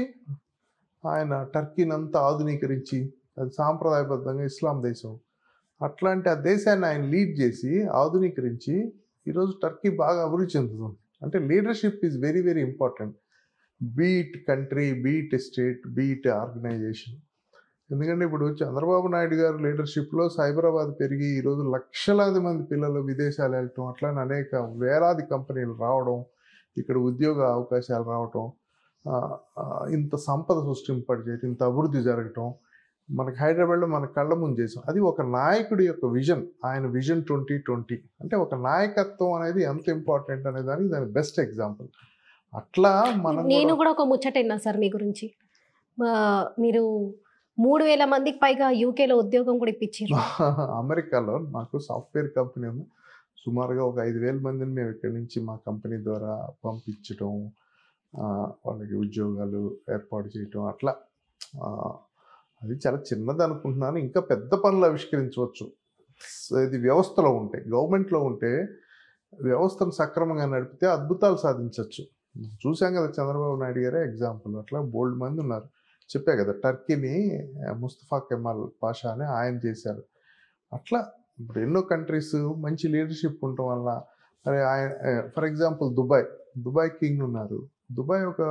ఆయన టర్కీని అంతా ఆధునీకరించి అది సాంప్రదాయబద్ధంగా ఇస్లాం దేశం అట్లాంటి ఆ దేశాన్ని ఆయన లీడ్ చేసి ఆధునీకరించి ఈరోజు టర్కీ బాగా అభివృద్ధి చెందుతుంది అంటే leadership is very very important be it country be it state be it organisation ఎందుకంటే ఇప్పుడు చంద్రబాబు నాయుడు గారు లీడర్షిప్లో సైబరాబాద్ పెరిగి ఈరోజు లక్షలాది మంది పిల్లలు విదేశాలు వెళ్ళటం అట్లానే అనేక వేలాది కంపెనీలు రావడం ఇక్కడ ఉద్యోగ అవకాశాలు రావటం ఆ, ఆ, ఇంత సంపద సృష్టింపడిచేయటం ఇంత అభివృద్ధి జరగటం మనకి హైదరాబాద్లో మన కళ్ళ ముందు చేసాం అది ఒక నాయకుడి యొక్క విజన్ ఆయన విజన్ ట్వంటీ ట్వంటీ అంటే ఒక నాయకత్వం అనేది ఎంత ఇంపార్టెంట్ అనే దానికి దాని బెస్ట్ ఎగ్జాంపుల్ అట్లా మనం నేను కూడా- కూడా ఒక ముచ్చట విన్నా సార్ మీ గురించి ఆ, మీరు మూడు వేల మందికి పైగా యూకేలో ఉద్యోగం కూడా ఇప్పించారు అమెరికాలో మాకు సాఫ్ట్వేర్ కంపెనీ ఉంది సుమారుగా ఒక ఐదు వేల మందిని మేము ఇక్కడి నుంచి మా కంపెనీ ద్వారా పంపించడం ఆ, వాళ్ళకి ఉద్యోగాలు ఏర్పాటు చేయటం అట్లా ఆ, అది చాలా చిన్నది అనుకుంటున్నాను ఇంకా పెద్ద పనులు ఆవిష్కరించవచ్చు స- ఇది వ్యవస్థలో ఉంటాయి గవర్నమెంట్లో ఉంటే వ్యవస్థను సక్రమంగా నడిపితే అద్భుతాలు సాధించవచ్చు చూసాం కదా చంద్రబాబు నాయుడు గారే ఎగ్జాంపుల్ అట్లా బోల్డ్ మంది ఉన్నారు చెప్పే కదా టర్కీని ఆ, ముస్తఫా కెమాల్ పాషా అని ఆయన చేశారు అట్లా ఇప్పుడు ఎన్నో కంట్రీస్ మంచి లీడర్షిప్ ఉండటం వల్ల అరే ఆయన for example Dubai Dubai king ఉన్నారు దుబాయ్ ఒక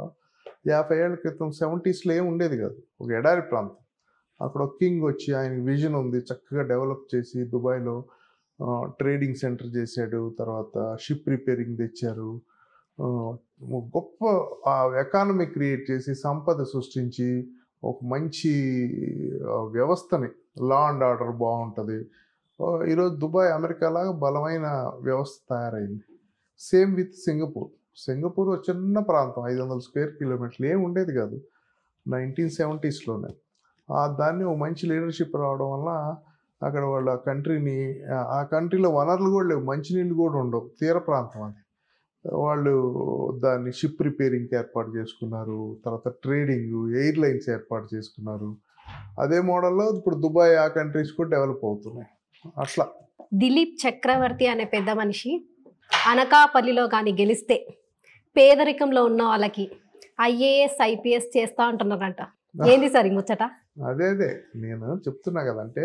యాభై ఏళ్ళ క్రితం సెవెంటీస్లో ఏం ఉండేది కాదు ఒక ఎడారి ప్రాంతం అక్కడ ఒక కింగ్ వచ్చి ఆయన విజన్ ఉంది చక్కగా డెవలప్ చేసి దుబాయ్లో ట్రేడింగ్ సెంటర్ చేశాడు తర్వాత షిప్ రిపేరింగ్ తెచ్చారు ఆ, గొప్ప ఎకానమీ క్రియేట్ చేసి సంపద సృష్టించి ఒక మంచి ఆ, వ్యవస్థని లా అండ్ ఆర్డర్ బాగుంటుంది ఆ, ఈరోజు దుబాయ్ అమెరికా లాగా బలమైన వ్యవస్థ తయారైంది సేమ్ విత్ సింగపూర్ సింగపూర్ ఒక చిన్న ప్రాంతం ఐదు వందల స్క్వేర్ కిలోమీటర్లు ఏం ఉండేది కాదు నైన్టీన్ సెవెంటీస్లోనే దాన్ని ఒక మంచి లీడర్షిప్ రావడం వల్ల అక్కడ వాళ్ళు ఆ కంట్రీని ఆ కంట్రీలో వనరులు కూడా లేవు మంచినీళ్ళు కూడా ఉండవు తీర ప్రాంతం అది వాళ్ళు దాన్ని షిప్ రిపేరింగ్కి ఏర్పాటు చేసుకున్నారు తర్వాత ట్రేడింగ్ ఎయిర్లైన్స్ ఏర్పాటు చేసుకున్నారు అదే మోడల్లో ఇప్పుడు దుబాయ్ ఆ కంట్రీస్ కూడా డెవలప్ అవుతున్నాయి అట్లా దిలీప్ చక్రవర్తి అనే పెద్ద మనిషి అనకాపల్లిలో కానీ గెలిస్తే పేదరికంలో ఉన్న వాళ్ళకి ఐఏఎస్ ఐపీఎస్ చేస్తా అంటున్నారంట ఏంది సార్ ఈ ముచ్చట అదే అదే నేను చెప్తున్నా కదంటే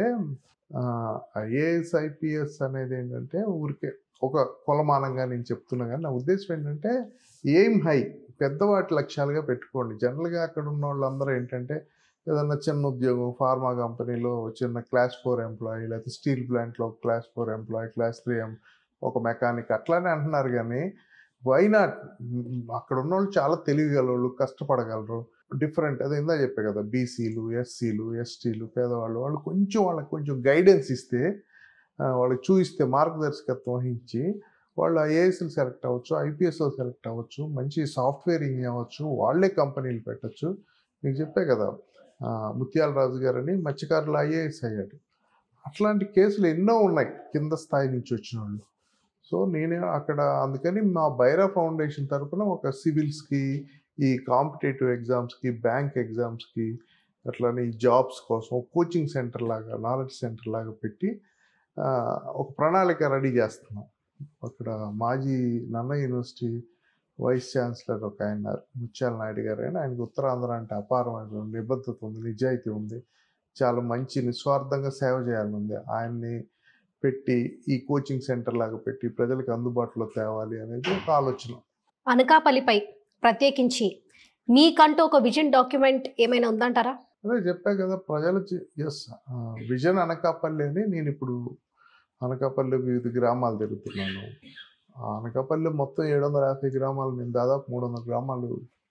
ఐఏఎస్ ఐపీఎస్ అనేది ఏంటంటే ఊరికే ఒక కొలమానంగా నేను చెప్తున్నా కానీ నా ఉద్దేశం ఏంటంటే ఎయిమ్ హై పెద్దవాటి లక్ష్యాలుగా పెట్టుకోండి జనరల్గా అక్కడ ఉన్న వాళ్ళందరూ ఏంటంటే ఏదన్నా చిన్న ఉద్యోగం ఫార్మా కంపెనీలో చిన్న క్లాస్ ఫోర్ ఎంప్లాయీ లేకపోతే స్టీల్ ప్లాంట్లో class four employee class three um ఒక మెకానిక్ అట్లానే అంటున్నారు కానీ వై నాట్ అక్కడ ఉన్న వాళ్ళు చాలా తెలివిగలవాళ్ళు కష్టపడగలరు డిఫరెంట్ అదే ఇందా చెప్పే కదా బీసీలు ఎస్సీలు ఎస్టీలు పేదవాళ్ళు వాళ్ళు కొంచెం వాళ్ళకి కొంచెం గైడెన్స్ ఇస్తే ఆ, వాళ్ళకి చూపిస్తే మార్గదర్శకత్వం వహించి వాళ్ళు ఐఏఎస్లు సెలెక్ట్ అవ్వచ్చు ఐపీఎస్లో సెలెక్ట్ అవ్వచ్చు మంచి సాఫ్ట్వేర్ ఇంజనీర్ అవ్వచ్చు వాళ్ళే కంపెనీలు పెట్టచ్చు మీకు చెప్పే కదా ఆ, ముత్యాల రాజు గారని మత్స్యకారులు ఐఏఎస్ అయ్యాడు అట్లాంటి కేసులు ఎన్నో ఉన్నాయి కింద స్థాయి నుంచి వచ్చిన వాళ్ళు సో నేనే అక్కడ అందుకని మా బైరా ఫౌండేషన్ తరపున ఒక సివిల్స్కి ఈ కాంపిటేటివ్ ఎగ్జామ్స్కి బ్యాంక్ ఎగ్జామ్స్కి అట్లానే ఈ జాబ్స్ కోసం కోచింగ్ సెంటర్ లాగా నాలెడ్జ్ సెంటర్ లాగా పెట్టి ఆ, ఒక ప్రణాళిక రెడీ చేస్తున్నాం అక్కడ మాజీ నన్న యూనివర్సిటీ వైస్ ఛాన్సలర్ ఒక ఆయన ఉన్నారు, ముత్యాల నాయుడు గారు ఆయన ఆయనకు ఉత్తరాంధ్ర అంటే అపారమైన నిబద్ధత ఉంది నిజాయితీ ఉంది చాలా మంచి నిస్వార్థంగా సేవ చేయాలని ఉంది ఆయన్ని పెట్టి ఈ కోచింగ్ సెంటర్ లాగా పెట్టి ప్రజలకు అందుబాటులో తేవాలి అనేది ఒక ఆలోచన అనకాపల్లిపై ప్రత్యేకించి మీకంటూ ఒక విజన్ డాక్యుమెంట్ ఏమైనా ఉందంటారా అదే చెప్పా కదా ప్రజలు ఎస్ విజన్ అనకాపల్లి అని నేను ఇప్పుడు అనకాపల్లి వివిధ గ్రామాలు తిరుగుతున్నాను ఆ అనకాపల్లి మొత్తం ఏడు వందల యాభై గ్రామాలు నేను దాదాపు మూడు వందల గ్రామాలు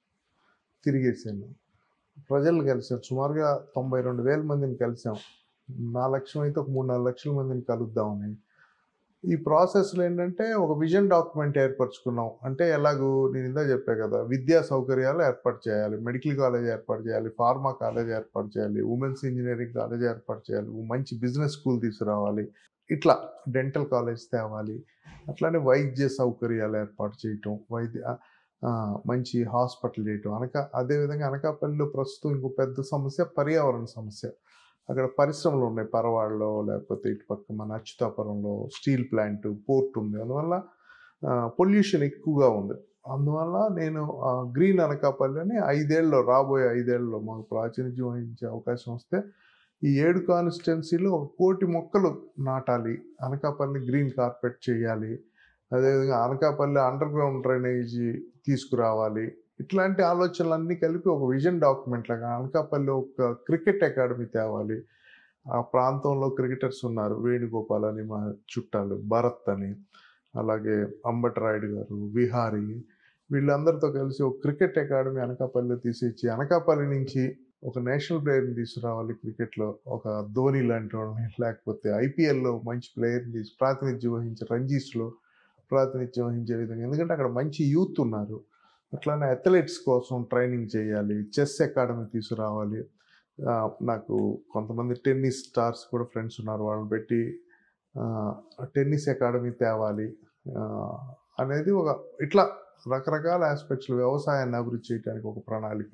తిరిగేసాను ప్రజలు కలిసారు సుమారుగా తొంభై రెండు వేల మందిని కలిసాం నా లక్ష్యం అయితే ఒక మూడు నాలుగు లక్షల మందిని కలుద్దామని ఈ ప్రాసెస్లో ఏంటంటే ఒక విజన్ డాక్యుమెంట్ ఏర్పరచుకున్నాం అంటే ఎలాగూ నేను ఇందా చెప్పా కదా విద్యా సౌకర్యాలు ఏర్పాటు చేయాలి మెడికల్ కాలేజ్ ఏర్పాటు చేయాలి ఫార్మా కాలేజ్ ఏర్పాటు చేయాలి ఉమెన్స్ ఇంజనీరింగ్ కాలేజ్ ఏర్పాటు చేయాలి ఓ మంచి బిజినెస్ స్కూల్ తీసుకురావాలి ఇట్లా డెంటల్ కాలేజ్ తేవాలి అట్లానే వైద్య సౌకర్యాలు ఏర్పాటు చేయటం వైద్య ఆ, మంచి హాస్పిటల్ చేయటం అనక అదేవిధంగా అనకాపల్లిలో ప్రస్తుతం ఇంకో పెద్ద సమస్య పర్యావరణ సమస్య అక్కడ పరిశ్రమలు ఉన్నాయి పరవాడలో లేకపోతే ఇటు పక్క మన అచ్యుతాపురంలో స్టీల్ ప్లాంట్ పోర్ట్ ఉంది అందువల్ల పొల్యూషన్ ఎక్కువగా ఉంది అందువల్ల నేను గ్రీన్ అనకాపల్లిని ఐదేళ్ళలో రాబోయే ఐదేళ్ళలో మాకు ప్రాతినిధ్యం వహించే అవకాశం వస్తే ఈ ఏడు కాన్స్టిట్యున్సీలో ఒక కోటి మొక్కలు నాటాలి అనకాపల్లి గ్రీన్ కార్పెట్ చేయాలి అదేవిధంగా అనకాపల్లి అండర్ గ్రౌండ్ డ్రైనేజీ తీసుకురావాలి ఇట్లాంటి ఆలోచనలన్నీ కలిపి ఒక విజన్ డాక్యుమెంట్ లాగా అనకాపల్లి ఒక క్రికెట్ అకాడమీ తేవాలి ఆ ప్రాంతంలో క్రికెటర్స్ ఉన్నారు వేణుగోపాల్ అని మా చుట్టాలు భరత్ అని అలాగే అంబటరాయుడు గారు విహారీ వీళ్ళందరితో కలిసి ఒక క్రికెట్ అకాడమీ అనకాపల్లిలో తీసేసి అనకాపల్లి నుంచి ఒక నేషనల్ ప్లేయర్ని తీసుకురావాలి క్రికెట్లో ఒక ధోని లాంటి వాళ్ళని లేకపోతే ఐపీఎల్లో మంచి ప్లేయర్ని తీసి ప్రాతినిధ్యం వహించే రంజీస్లో ప్రాతినిధ్యం వహించే విధంగా ఎందుకంటే అక్కడ మంచి యూత్ ఉన్నారు అట్లానే అథ్లెట్స్ కోసం ట్రైనింగ్ చేయాలి చెస్ అకాడమీ తీసుకురావాలి ఆ, నాకు కొంతమంది టెన్నిస్ స్టార్స్ కూడా ఫ్రెండ్స్ ఉన్నారు వాళ్ళని పెట్టి ఆ, టెన్నిస్ అకాడమీ తేవాలి ఆ, అనేది ఒక ఇట్లా రకరకాల ఆస్పెక్ట్స్ వ్యవసాయాన్ని అభివృద్ధి చేయడానికి ఒక ప్రణాళిక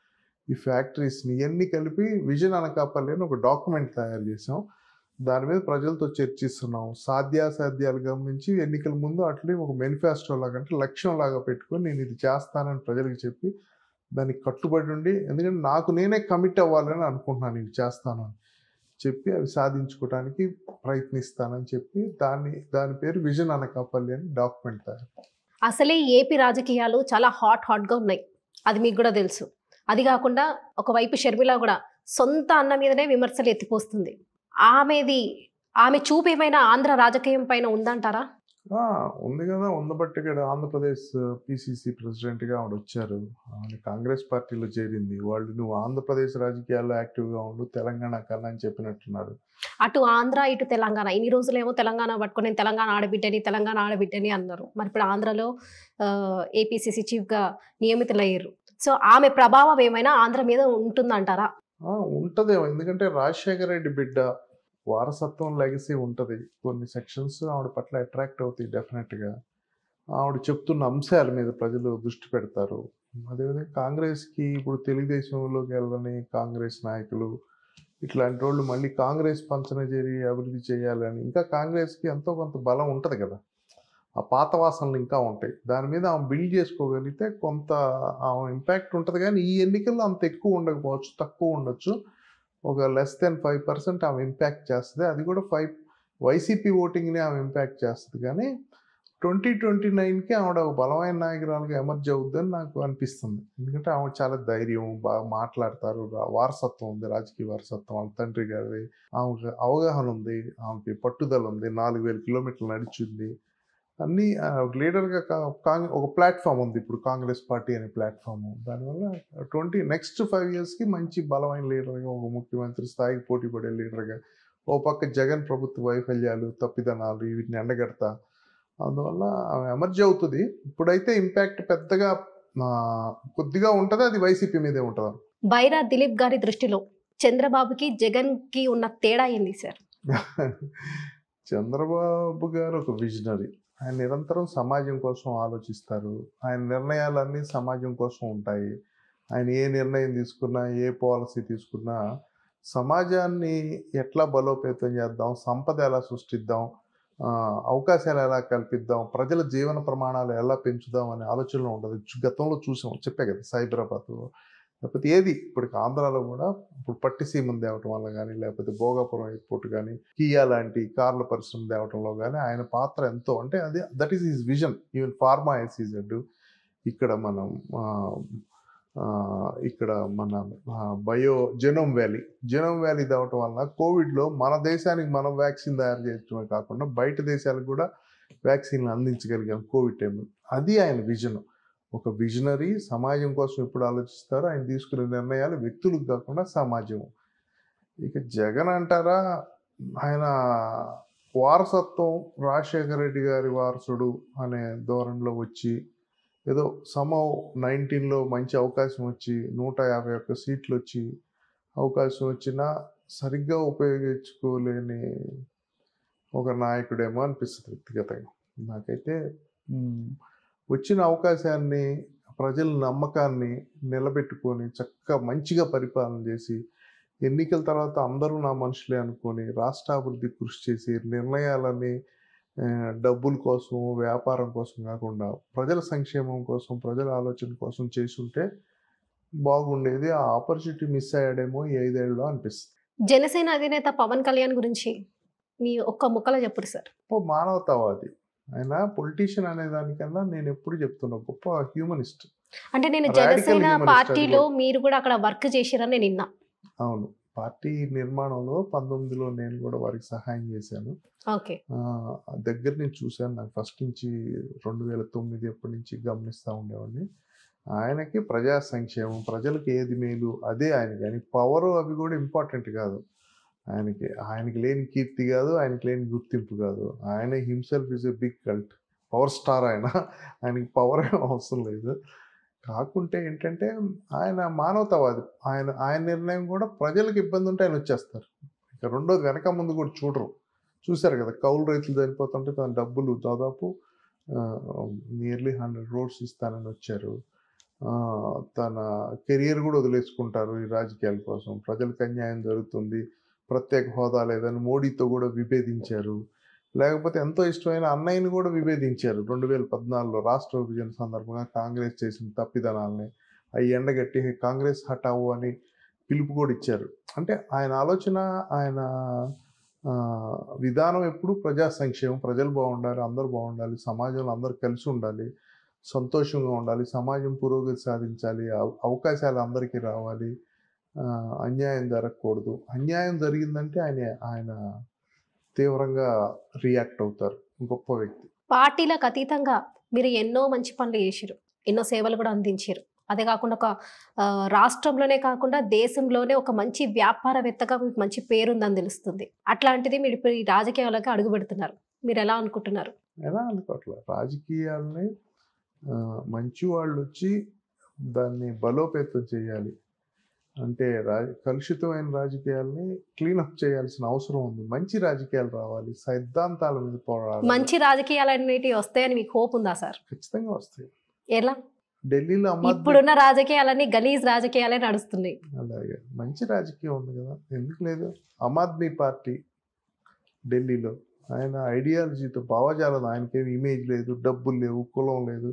ఈ ఫ్యాక్టరీస్ని ఇవన్నీ కలిపి విజన్ అనకాపల్లి అని ఒక డాక్యుమెంట్ తయారు చేసాం దాని మీద ప్రజలతో చర్చిస్తున్నాం సాధ్యాసాధ్యాలు గమనించి ఎన్నికల ముందు అట్లే ఒక మేనిఫెస్టో లాగా అంటే లక్ష్యం లాగా పెట్టుకొని నేను ఇది చేస్తానని ప్రజలకు చెప్పి దానికి కట్టుబడి ఉండి ఎందుకంటే నాకు నేనే కమిట్ అవ్వాలని అనుకుంటున్నాను ఇది చేస్తాను అని చెప్పి అవి సాధించుకోవడానికి ప్రయత్నిస్తానని చెప్పి దాన్ని దాని పేరు విజన్ అనకాపల్లి అని డాక్యుమెంట్ తయారు అసలే ఏపీ రాజకీయాలు చాలా హాట్ హాట్గా ఉన్నాయి అది మీకు కూడా తెలుసు అది కాకుండా ఒకవైపు షర్మిల కూడా సొంత అన్న మీదనే విమర్శలు ఎత్తిపోస్తుంది ఆమెది ఆమె చూపు ఏమైనా ఆంధ్ర రాజకీయం పైన ఉందంటారా ఆ, ఉంది కదా ఉండబట్టి ఇక్కడ ఆంధ్రప్రదేశ్ పిసిసి ప్రెసిడెంట్గా ఆవిడ వచ్చారు ఆవిడ కాంగ్రెస్ పార్టీలో చేరింది వాళ్ళు నువ్వు ఆంధ్రప్రదేశ్ రాజకీయాల్లో యాక్టివ్గా ఉండు తెలంగాణ కన్నా అని చెప్పినట్టున్నారు అటు ఆంధ్ర ఇటు తెలంగాణ ఇన్ని రోజులేమో తెలంగాణ పట్టుకొని నేను తెలంగాణ ఆడబిడ్డని తెలంగాణ ఆడబిడ్డని అన్నారు మరి ఇప్పుడు ఆంధ్రలో ఏపీసీసీ చీఫ్గా నియమితులయ్యారు సో ఆమె ప్రభావం ఏమైనా ఆంధ్ర మీద ఉంటుందంటారా ఆ, ఉంటదేమో ఎందుకంటే రాజశేఖర రెడ్డి బిడ్డ వారసత్వం లెగసీ ఉంటుంది కొన్ని సెక్షన్స్ ఆవిడ పట్ల అట్రాక్ట్ అవుతాయి డెఫినెట్గా ఆవిడ చెప్తున్న అంశాల మీద ప్రజలు దృష్టి పెడతారు అదేవిధంగా కాంగ్రెస్కి ఇప్పుడు తెలుగుదేశంలోకి వెళ్ళని కాంగ్రెస్ నాయకులు ఇట్లాంటి వాళ్ళు మళ్ళీ కాంగ్రెస్ పంచన చేరి అభివృద్ధి చేయాలని ఇంకా కాంగ్రెస్కి ఎంతో కొంత బలం ఉంటుంది కదా ఆ పాత వాసనలు ఇంకా ఉంటాయి దాని మీద ఆమె బిల్డ్ చేసుకోగలిగితే కొంత ఆమె ఇంపాక్ట్ ఉంటుంది కానీ ఈ ఎన్నికల్లో అంత ఎక్కువ ఉండకపోవచ్చు తక్కువ ఉండొచ్చు ఒక లెస్ దెన్ ఫైవ్ పర్సెంట్ ఆమె ఇంపాక్ట్ చేస్తుంది అది కూడా ఫైవ్ వైసీపీ ఓటింగ్ని ఆమె ఇంపాక్ట్ చేస్తుంది కానీ ట్వంటీ ట్వంటీ నైన్కి ఆవిడ ఒక బలమైన నాయకురాలుగా ఎమర్జ్ అవుద్దని నాకు అనిపిస్తుంది ఎందుకంటే ఆమె చాలా ధైర్యం బాగా మాట్లాడతారు రా- వారసత్వం ఉంది రాజకీయ వారసత్వం వాళ్ళ తండ్రి గారి ఆమెకు అవగాహన ఉంది ఆమెకి పట్టుదల ఉంది నాలుగు వేల కిలోమీటర్లు నడిచింది అన్నీ ఆ, ఒక లీడర్గా కాంగ్ ఒక ప్లాట్ఫామ్ ఉంది ఇప్పుడు కాంగ్రెస్ పార్టీ అనే ప్లాట్ఫామ్ దానివల్ల ట్వంటీ నెక్స్ట్ ఫైవ్ ఇయర్స్కి మంచి బలమైన లీడర్గా ఒక ముఖ్యమంత్రి స్థాయికి పోటీ పడే లీడర్గా ఓ పక్క జగన్ ప్రభుత్వ వైఫల్యాలు తప్పిదనాలు వీటిని ఎండగడతా అందువల్ల ఆమె ఎమర్జీ అవుతుంది ఇప్పుడైతే ఇంపాక్ట్ పెద్దగా ఆ, కొద్దిగా ఉంటుంది అది వైసీపీ మీదే ఉంటుంది బైరా దిలీప్ గారి దృష్టిలో చంద్రబాబుకి జగన్కి ఉన్న తేడా ఏంది సార్ చంద్రబాబు గారు ఒక విజనరీ ఆయన నిరంతరం సమాజం కోసం ఆలోచిస్తారు ఆయన నిర్ణయాలన్నీ సమాజం కోసం ఉంటాయి ఆయన ఏ నిర్ణయం తీసుకున్నా ఏ పాలసీ తీసుకున్నా సమాజాన్ని ఎట్లా బలోపేతం చేద్దాం సంపద ఎలా సృష్టిద్దాం ఆ, అవకాశాలు ఎలా కల్పిద్దాం ప్రజల జీవన ప్రమాణాలు ఎలా పెంచుదాం అనే ఆలోచనలో ఉంటుంది చు- గతంలో చూసాం చెప్పే కదా సైబరాబాద్ లేకపోతే ఏది ఇప్పుడు ఆంధ్రాలో కూడా ఇప్పుడు పట్టిసీమను తేవటం వల్ల కానీ లేకపోతే భోగాపురం ఎయిర్పోర్ట్ కానీ కియా లాంటి కార్ల పరిశ్రమ తేవటంలో కానీ ఆయన పాత్ర ఎంతో అంటే అది that is his vision even pharma SEZ ఇక్కడ మనం ఆ, ఆ, ఇక్కడ మన bio genome valley genome valley తేవటం వల్ల కోవిడ్లో మన దేశానికి మనం వ్యాక్సిన్ తయారు చేయడమే కాకుండా బయట దేశాలకు కూడా వ్యాక్సిన్లు అందించగలిగాం కోవిడ్ టైంలో అది ఆయన విజన్ ఒక విజనరీ సమాజం కోసం ఎప్పుడు ఆలోచిస్తారో ఆయన తీసుకునే నిర్ణయాలు వ్యక్తులకు కాకుండా సమాజం ఇక జగన్ అంటారా ఆయన వారసత్వం రాజశేఖర రెడ్డి గారి వారసుడు అనే ధోరణిలో వచ్చి ఏదో సమవ్ నైన్టీన్లో మంచి అవకాశం వచ్చి నూట యాభై ఒక్క సీట్లు వచ్చి అవకాశం వచ్చినా సరిగ్గా ఉపయోగించుకోలేని ఒక నాయకుడేమో అనిపిస్తుంది వ్యక్తిగతంగా నాకైతే మ్, వచ్చిన అవకాశాన్ని ప్రజల నమ్మకాన్ని నిలబెట్టుకొని చక్కగా మంచిగా పరిపాలన చేసి ఎన్నికల తర్వాత అందరూ నా మనుషులే అనుకొని రాష్ట్ర అభివృద్ధి కృషి చేసి నిర్ణయాలని ఆ, డబ్బుల కోసం వ్యాపారం కోసం కాకుండా ప్రజల సంక్షేమం కోసం ప్రజల ఆలోచన కోసం చేసుంటే బాగుండేది ఆ ఆపర్చునిటీ మిస్ అయ్యాడేమో ఈ ఐదేళ్ళలో అనిపిస్తుంది జనసేన అధినేత పవన్ కళ్యాణ్ గురించి మీ ఒక్క ముక్కలో చెప్పరు సార్ గొప్ప మానవతావాది ఆయన పొలిటీషియన్ అనే దానికన్నా నేను ఎప్పుడు చెప్తున్నా గొప్ప హ్యూమనిస్ట్ అంటే నేను Radical జనసేన humanist అది పార్టీలో కూడా. మీరు కూడా అక్కడ వర్క్ చేసిరని నేను విన్నా అవును పార్టీ నిర్మాణంలో పంతొమ్మిదిలో నేను కూడా వారికి సహాయం చేశాను ఓకే ఆ, దగ్గర నుంచి చూశాను నాకు ఫస్ట్ నుంచి రెండు వేల తొమ్మిది ఎప్పటి నుంచి గమనిస్తూ ఉండేవాడిని ఆయనకి ప్రజా సంక్షేమం ప్రజలకు ఏది మేలు అదే ఆయనకి ఆయన పవర్ అవి కూడా ఇంపార్టెంట్ కాదు ఆయనకి ఆయనకి లేని కీర్తి కాదు ఆయనకి లేని గుర్తింపు కాదు ఆయన himself is a big cult power star ఆయన ఆయనకి పవర్ ఏం అవసరం లేదు కాకుంటే ఏంటంటే ఆయన మానవతావాది ఆయన ఆయన నిర్ణయం కూడా ప్రజలకు ఇబ్బంది ఉంటే ఆయన వచ్చేస్తారు ఇక రెండోది వెనక ముందు కూడా చూడరు చూశారు కదా కౌలు రైతులు చనిపోతుంటే తన డబ్బులు దాదాపు నియర్లీ హండ్రెడ్ రోడ్స్ ఇస్తానని వచ్చారు ఆ, తన కెరియర్ కూడా వదిలేసుకుంటారు ఈ రాజకీయాల కోసం ప్రజలకు అన్యాయం జరుగుతుంది ప్రత్యేక హోదా లేదని మోడీతో కూడా విభేదించారు లేకపోతే ఎంతో ఇష్టమైన అన్నయ్యని కూడా విభేదించారు రెండు వేల పద్నాలుగులో రాష్ట్ర విభజన సందర్భంగా కాంగ్రెస్ చేసిన తప్పిదనాలని అవి ఎండగట్టి కాంగ్రెస్ హటావు అని పిలుపు కూడా ఇచ్చారు అంటే ఆయన ఆలోచన ఆయన ఆ, విధానం ఎప్పుడు ప్రజా సంక్షేమం ప్రజలు బాగుండాలి అందరూ బాగుండాలి సమాజంలో అందరూ కలిసి ఉండాలి సంతోషంగా ఉండాలి సమాజం పురోగతి సాధించాలి అవ- అవకాశాలు అందరికీ రావాలి ఆ, అన్యాయం జరగకూడదు అన్యాయం జరిగిందంటే ఆయన ఆయన తీవ్రంగా రియాక్ట్ అవుతారు గొప్ప వ్యక్తి పార్టీలకు అతీతంగా మీరు ఎన్నో మంచి పనులు చేసిరు ఎన్నో సేవలు కూడా అందించారు అదే కాకుండా ఒక ఆ, రాష్ట్రంలోనే కాకుండా దేశంలోనే ఒక మంచి వ్యాపారవేత్తగా మీకు మంచి పేరుందని తెలుస్తుంది అట్లాంటిది మీరు ఇప్పుడు ఈ రాజకీయాలకు అడుగు పెడుతున్నారు మీరు ఎలా అనుకుంటున్నారు ఎలా అనుకోవట్లే రాజకీయాల్ని ఆ, మంచి వాళ్ళు వచ్చి దాన్ని బలోపేతం చేయాలి అంటే రాజ కలుషితమైన రాజకీయాల్ని క్లీనప్ చేయాల్సిన అవసరం ఉంది మంచి రాజకీయాలు రావాలి సిద్ధాంతాల మీద పోరాడాలి మంచి రాజకీయాలు అనేటివి వస్తాయని మీకు హోప్ ఉందా సార్ ఖచ్చితంగా వస్తాయి ఎలా ఢిల్లీలో అమ్మ ఇప్పుడున్న రాజకీయాలన్నీ గలీజ్ రాజకీయాలే నడుస్తున్నాయి అలాగే మంచి రాజకీయం ఉంది కదా ఎందుకు లేదు ఆమ్ ఆద్మీ పార్టీ ఢిల్లీలో ఆయన ఐడియాలజీతో భావజాలం ఆయనకేమి ఇమేజ్ లేదు డబ్బులు లేవు కులం లేదు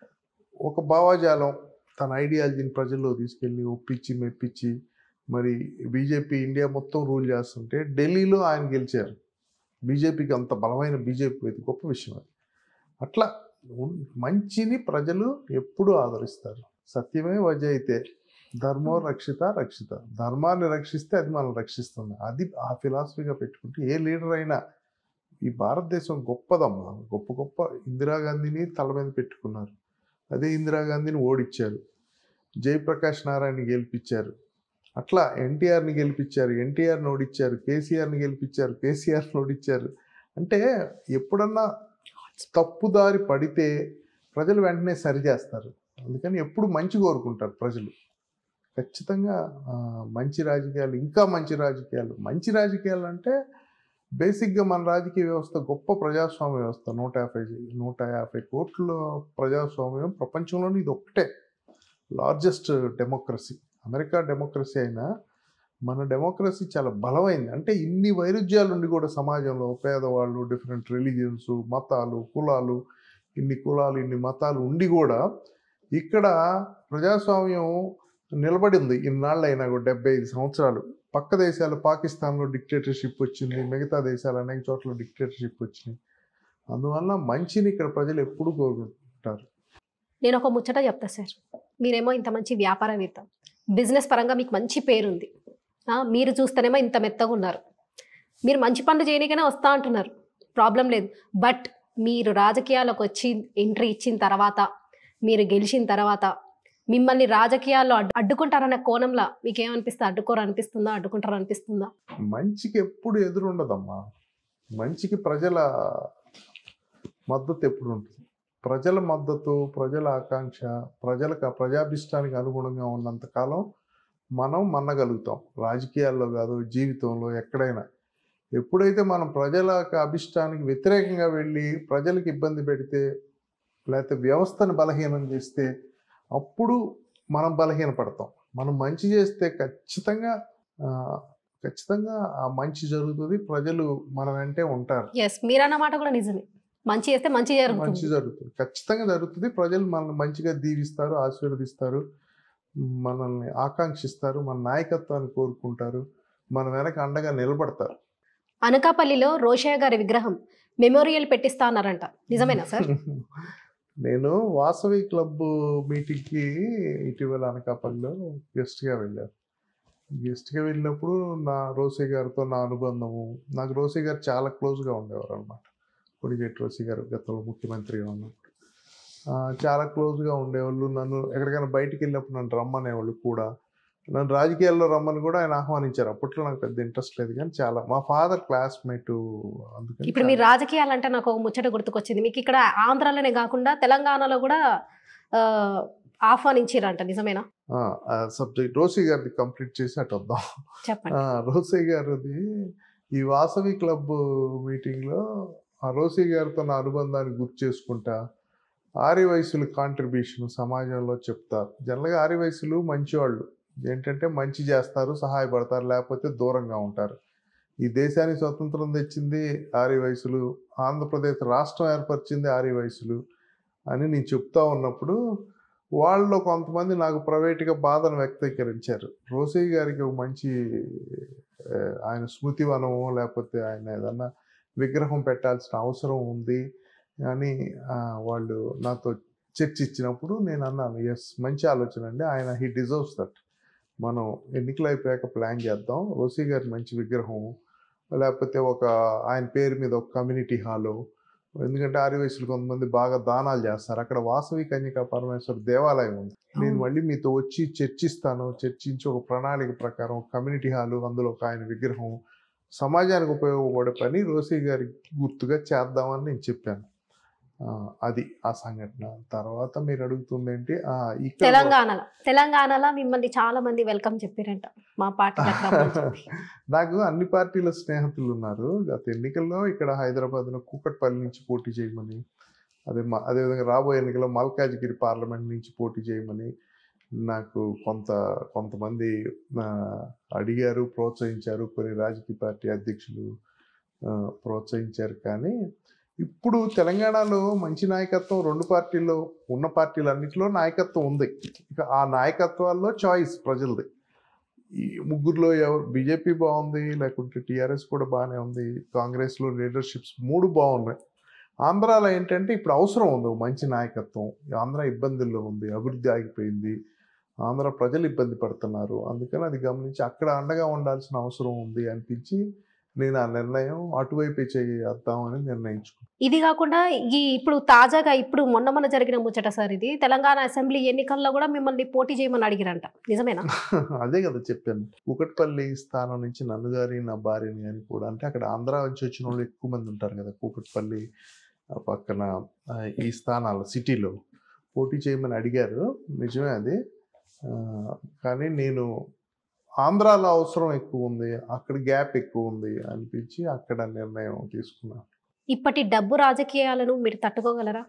ఒక భావజాలం తన ఐడియాలజీని ప్రజల్లో తీసుకెళ్ళి ఒప్పించి మెప్పించి మరి బీజేపీ ఇండియా మొత్తం రూల్ చేస్తుంటే ఢిల్లీలో ఆయన గెలిచారు బీజేపీకి అంత బలమైన బీజేపీ ఇది గొప్ప విషయం అది అట్లా ఉన్- మంచిని ప్రజలు ఎప్పుడూ ఆదరిస్తారు సత్యమే వజ అయితే ధర్మో రక్షిత రక్షిత ధర్మాన్ని రక్షిస్తే అది మనం రక్షిస్తుంది అది ఆ ఫిలాసఫీగా పెట్టుకుంటే ఏ లీడర్ అయినా ఈ భారతదేశం గొప్పదమ్మా గొప్ప గొప్ప ఇందిరాగాంధీని తల మీద పెట్టుకున్నారు అదే ఇందిరాగాంధీని ఓడిచ్చారు జయప్రకాష్ నారాయణ గెలిపించారు అట్లా ఎన్టీఆర్ని గెలిపించారు ఎన్టీఆర్ని ఓడిచ్చారు కేసీఆర్ని గెలిపించారు కేసీఆర్ని ఓడిచ్చారు అంటే ఎప్పుడన్నా తప్పుదారి పడితే ప్రజలు వెంటనే సరిచేస్తారు అందుకని ఎప్పుడు మంచి కోరుకుంటారు ప్రజలు ఖచ్చితంగా ఆ, మంచి రాజకీయాలు ఇంకా మంచి రాజకీయాలు మంచి రాజకీయాలు అంటే బేసిక్గా మన రాజకీయ వ్యవస్థ గొప్ప ప్రజాస్వామ్య వ్యవస్థ నూట యాభై నూట యాభై కోట్ల ప్రజాస్వామ్యం ప్రపంచంలోనే ఇది ఒక్కటే లార్జెస్ట్ డెమోక్రసీ అమెరికా డెమోక్రసీ అయినా మన డెమోక్రసీ చాలా బలమైంది అంటే ఇన్ని వైరుధ్యాలు ఉండి కూడా సమాజంలో పేదవాళ్ళు డిఫరెంట్ రిలీజియన్స్ మతాలు కులాలు ఇన్ని కులాలు ఇన్ని మతాలు ఉండి కూడా ఇక్కడ ప్రజాస్వామ్యం నిలబడింది ఇన్నాళ్ళు అయినా కూడా డెబ్బై ఐదు సంవత్సరాలు పక్క దేశాలు పాకిస్తాన్లో డిక్టేటర్షిప్ వచ్చింది మిగతా దేశాలు అనేక చోట్ల డిక్టేటర్షిప్ వచ్చినాయి అందువల్ల మంచిని ఇక్కడ ప్రజలు ఎప్పుడు కోరుకుంటారు నేను ఒక ముచ్చట చెప్తా సార్ మీరేమో ఇంత మంచి వ్యాపారవేత్త బిజినెస్ పరంగా మీకు మంచి పేరుంది ఆ, మీరు చూస్తేనేమో ఇంత మెత్తగా ఉన్నారు మీరు మంచి పనులు చేయడానికైనా వస్తా అంటున్నారు ప్రాబ్లం లేదు బట్ మీరు రాజకీయాలకు వచ్చి ఎంట్రీ ఇచ్చిన తర్వాత మీరు గెలిచిన తర్వాత మిమ్మల్ని రాజకీయాల్లో అడ్డు అడ్డుకుంటారన్న కోణంలో మీకు ఏమనిపిస్తుంది అడ్డుకోరు అనిపిస్తుందా అడ్డుకుంటారు అనిపిస్తుందా మంచికి ఎప్పుడు ఎదురుండదమ్మా మంచికి ప్రజల మద్దతు ఎప్పుడు ఉంటుంది ప్రజల మద్దతు ప్రజల ఆకాంక్ష ప్రజలకు ప్రజాభిష్టానికి అనుగుణంగా ఉన్నంత కాలం మనం మన్నగలుగుతాం రాజకీయాల్లో కాదు జీవితంలో ఎక్కడైనా ఎప్పుడైతే మనం ప్రజల అభిష్టానికి వ్యతిరేకంగా వెళ్ళి ప్రజలకు ఇబ్బంది పెడితే లేకపోతే వ్యవస్థను బలహీనం చేస్తే అప్పుడు మనం బలహీనపడతాం మనం మంచి చేస్తే ఖచ్చితంగా ఆ, ఖచ్చితంగా ఆ మంచి జరుగుతుంది ప్రజలు మన వెంటే ఉంటారు ఎస్ మీరన్న మాట కూడా నిజమే మంచి చేస్తే మంచి మంచి జరుగుతుంది జరుగుతుంది ఖచ్చితంగా జరుగుతుంది ప్రజలు మనల్ని మంచిగా దీవిస్తారు ఆశీర్వదిస్తారు మనల్ని ఆకాంక్షిస్తారు మన నాయకత్వాన్ని కోరుకుంటారు మన వెనక అండగా నిలబడతారు అనకాపల్లిలో రోషయ్య గారి విగ్రహం మెమోరియల్ పెట్టిస్తా అన్నారంట నిజమేనా సార్ నేను వాసవి క్లబ్ మీటింగ్కి ఇటీవల అనకాపల్లిలో గెస్ట్గా వెళ్ళాను గెస్ట్గా వెళ్ళినప్పుడు నా రోసే గారితో నా అనుబంధము నాకు రోసే గారు చాలా క్లోజ్గా ఉండేవారు అనమాట కొడిగేటి రోసే గారు గతంలో ముఖ్యమంత్రిగా ఉన్నప్పుడు ఆ, చాలా క్లోజ్గా ఉండేవాళ్ళు నన్ను ఎక్కడికైనా బయటికి వెళ్ళినప్పుడు నన్ను రమ్మనేవాళ్ళు కూడా నన్ను రాజకీయాల్లో రమ్మని కూడా ఆయన ఆహ్వానించారు అప్పట్లో నాకు పెద్ద ఇంట్రెస్ట్ లేదు కానీ చాలా మా ఫాదర్ క్లాస్మేట్ అందుకని ఇప్పుడు మీరు రాజకీయాలంటే నాకు ఒక ముచ్చట గుర్తుకొచ్చింది మీకు ఇక్కడ ఆంధ్రాలోనే కాకుండా తెలంగాణలో కూడా ఆ, ఆహ్వానించారంట నిజమేనా సబ్జెక్ట్ రోసీ గారిది కంప్లీట్ చేసి అటు వద్దాం చెప్పండి ఆ, రోసీ గారిది ఈ వాసవి క్లబ్ మీటింగ్లో ఆ రోసీ గారితో నా అనుబంధాన్ని గుర్తు చేసుకుంటా ఆరి వయసులు కాంట్రిబ్యూషన్ సమాజంలో చెప్తారు జనరల్గా ఆరి వయసులు మంచివాళ్ళు ఏంటంటే మంచి చేస్తారు సహాయపడతారు లేకపోతే దూరంగా ఉంటారు ఈ దేశానికి స్వతంత్రం తెచ్చింది ఆరి వయసులు ఆంధ్రప్రదేశ్ రాష్ట్రం ఏర్పరిచింది ఆరి వయసులు అని నేను చెప్తా ఉన్నప్పుడు వాళ్ళలో కొంతమంది నాకు ప్రైవేట్గా బాధను వ్యక్తీకరించారు రోసీ గారికి ఒక మంచి ఆ, ఆయన స్మృతివనము లేకపోతే ఆయన ఏదన్నా విగ్రహం పెట్టాల్సిన అవసరం ఉంది అని ఆ, వాళ్ళు నాతో చర్చించినప్పుడు నేను అన్నాను ఎస్ మంచి ఆలోచన అండి ఆయన హీ డిజర్వ్స్ దట్ మనం ఎన్నికలు అయిపోయాక ప్లాన్ చేద్దాం రోసీ గారి మంచి విగ్రహం లేకపోతే ఒక ఆయన పేరు మీద ఒక కమ్యూనిటీ హాలు ఎందుకంటే ఆరి వయసులు కొంతమంది బాగా దానాలు చేస్తారు అక్కడ వాసవి కన్యకా పరమేశ్వర దేవాలయం ఉంది నేను మళ్ళీ మీతో వచ్చి చర్చిస్తాను చర్చించి ఒక ప్రణాళిక ప్రకారం ఒక కమ్యూనిటీ హాలు అందులో ఒక ఆయన విగ్రహం సమాజానికి ఉపయోగపడే పని రోసీ గారి గుర్తుగా చేద్దామని నేను చెప్పాను ఆ, అది ఆ సంఘటన తర్వాత మీరు అడుగుతుంది ఏంటి ఆ, ఇక్కడ తెలంగాణలో తెలంగాణలో మిమ్మల్ని చాలా మంది వెల్కమ్ చెప్పారంట మా పార్టీలకు రమ్మని చెప్పి. నాకు అన్ని పార్టీల స్నేహితులు ఉన్నారు గత ఎన్నికల్లో ఇక్కడ హైదరాబాద్లో కూకట్పల్లి నుంచి పోటీ చేయమని అదే మా అదేవిధంగా రాబోయే ఎన్నికల్లో మల్కాజ్గిరి పార్లమెంట్ నుంచి పోటీ చేయమని నాకు కొంత కొంతమంది ఆ, అడిగారు ప్రోత్సహించారు కొన్ని రాజకీయ పార్టీ అధ్యక్షులు ఆ, ప్రోత్సహించారు కానీ ఇప్పుడు తెలంగాణలో మంచి నాయకత్వం రెండు పార్టీల్లో ఉన్న పార్టీలన్నింటిలో నాయకత్వం ఉంది ఇక ఆ నాయకత్వాల్లో చాయిస్ ప్రజలది ఈ ముగ్గురులో ఎవరు బీజేపీ బాగుంది లేకుంటే టీఆర్ఎస్ కూడా బాగానే ఉంది కాంగ్రెస్లో లీడర్షిప్స్ మూడు బాగున్నాయి ఆంధ్రాలో ఏంటంటే ఇప్పుడు అవసరం ఉంది ఒక మంచి నాయకత్వం ఆంధ్ర ఇబ్బందుల్లో ఉంది అభివృద్ధి ఆగిపోయింది ఆంధ్ర ప్రజలు ఇబ్బంది పడుతున్నారు అందుకని అది గమనించి అక్కడ అండగా ఉండాల్సిన అవసరం ఉంది అనిపించి నేను ఆ నిర్ణయం అటువైపే చేద్దామని నిర్ణయించుకున్నాను ఇది కాకుండా ఈ ఇప్పుడు తాజాగా ఇప్పుడు మొన్న మొన్న జరిగిన ముచ్చట సార్ ఇది తెలంగాణ అసెంబ్లీ ఎన్నికల్లో కూడా మిమ్మల్ని పోటీ చేయమని అడిగిరంట నిజమేనా అదే కదా చెప్పాను కూకట్పల్లి స్థానం నుంచి నన్ను గారి నా భార్యని అని కూడా అంటే అక్కడ ఆంధ్ర నుంచి వచ్చిన వాళ్ళు ఎక్కువ మంది ఉంటారు కదా కూకట్పల్లి ఆ పక్కన ఆ, ఈ స్థానాలు సిటీలో పోటీ చేయమని అడిగారు నిజమే అది ఆ, కానీ నేను ఆంధ్రాలో అవసరం ఎక్కువ ఉంది అక్కడ గ్యాప్ ఎక్కువ ఉంది అనిపించి అక్కడ నిర్ణయం తీసుకున్నాను ఇప్పటి డబ్బు రాజకీయాలను మీరు తట్టుకోగలరా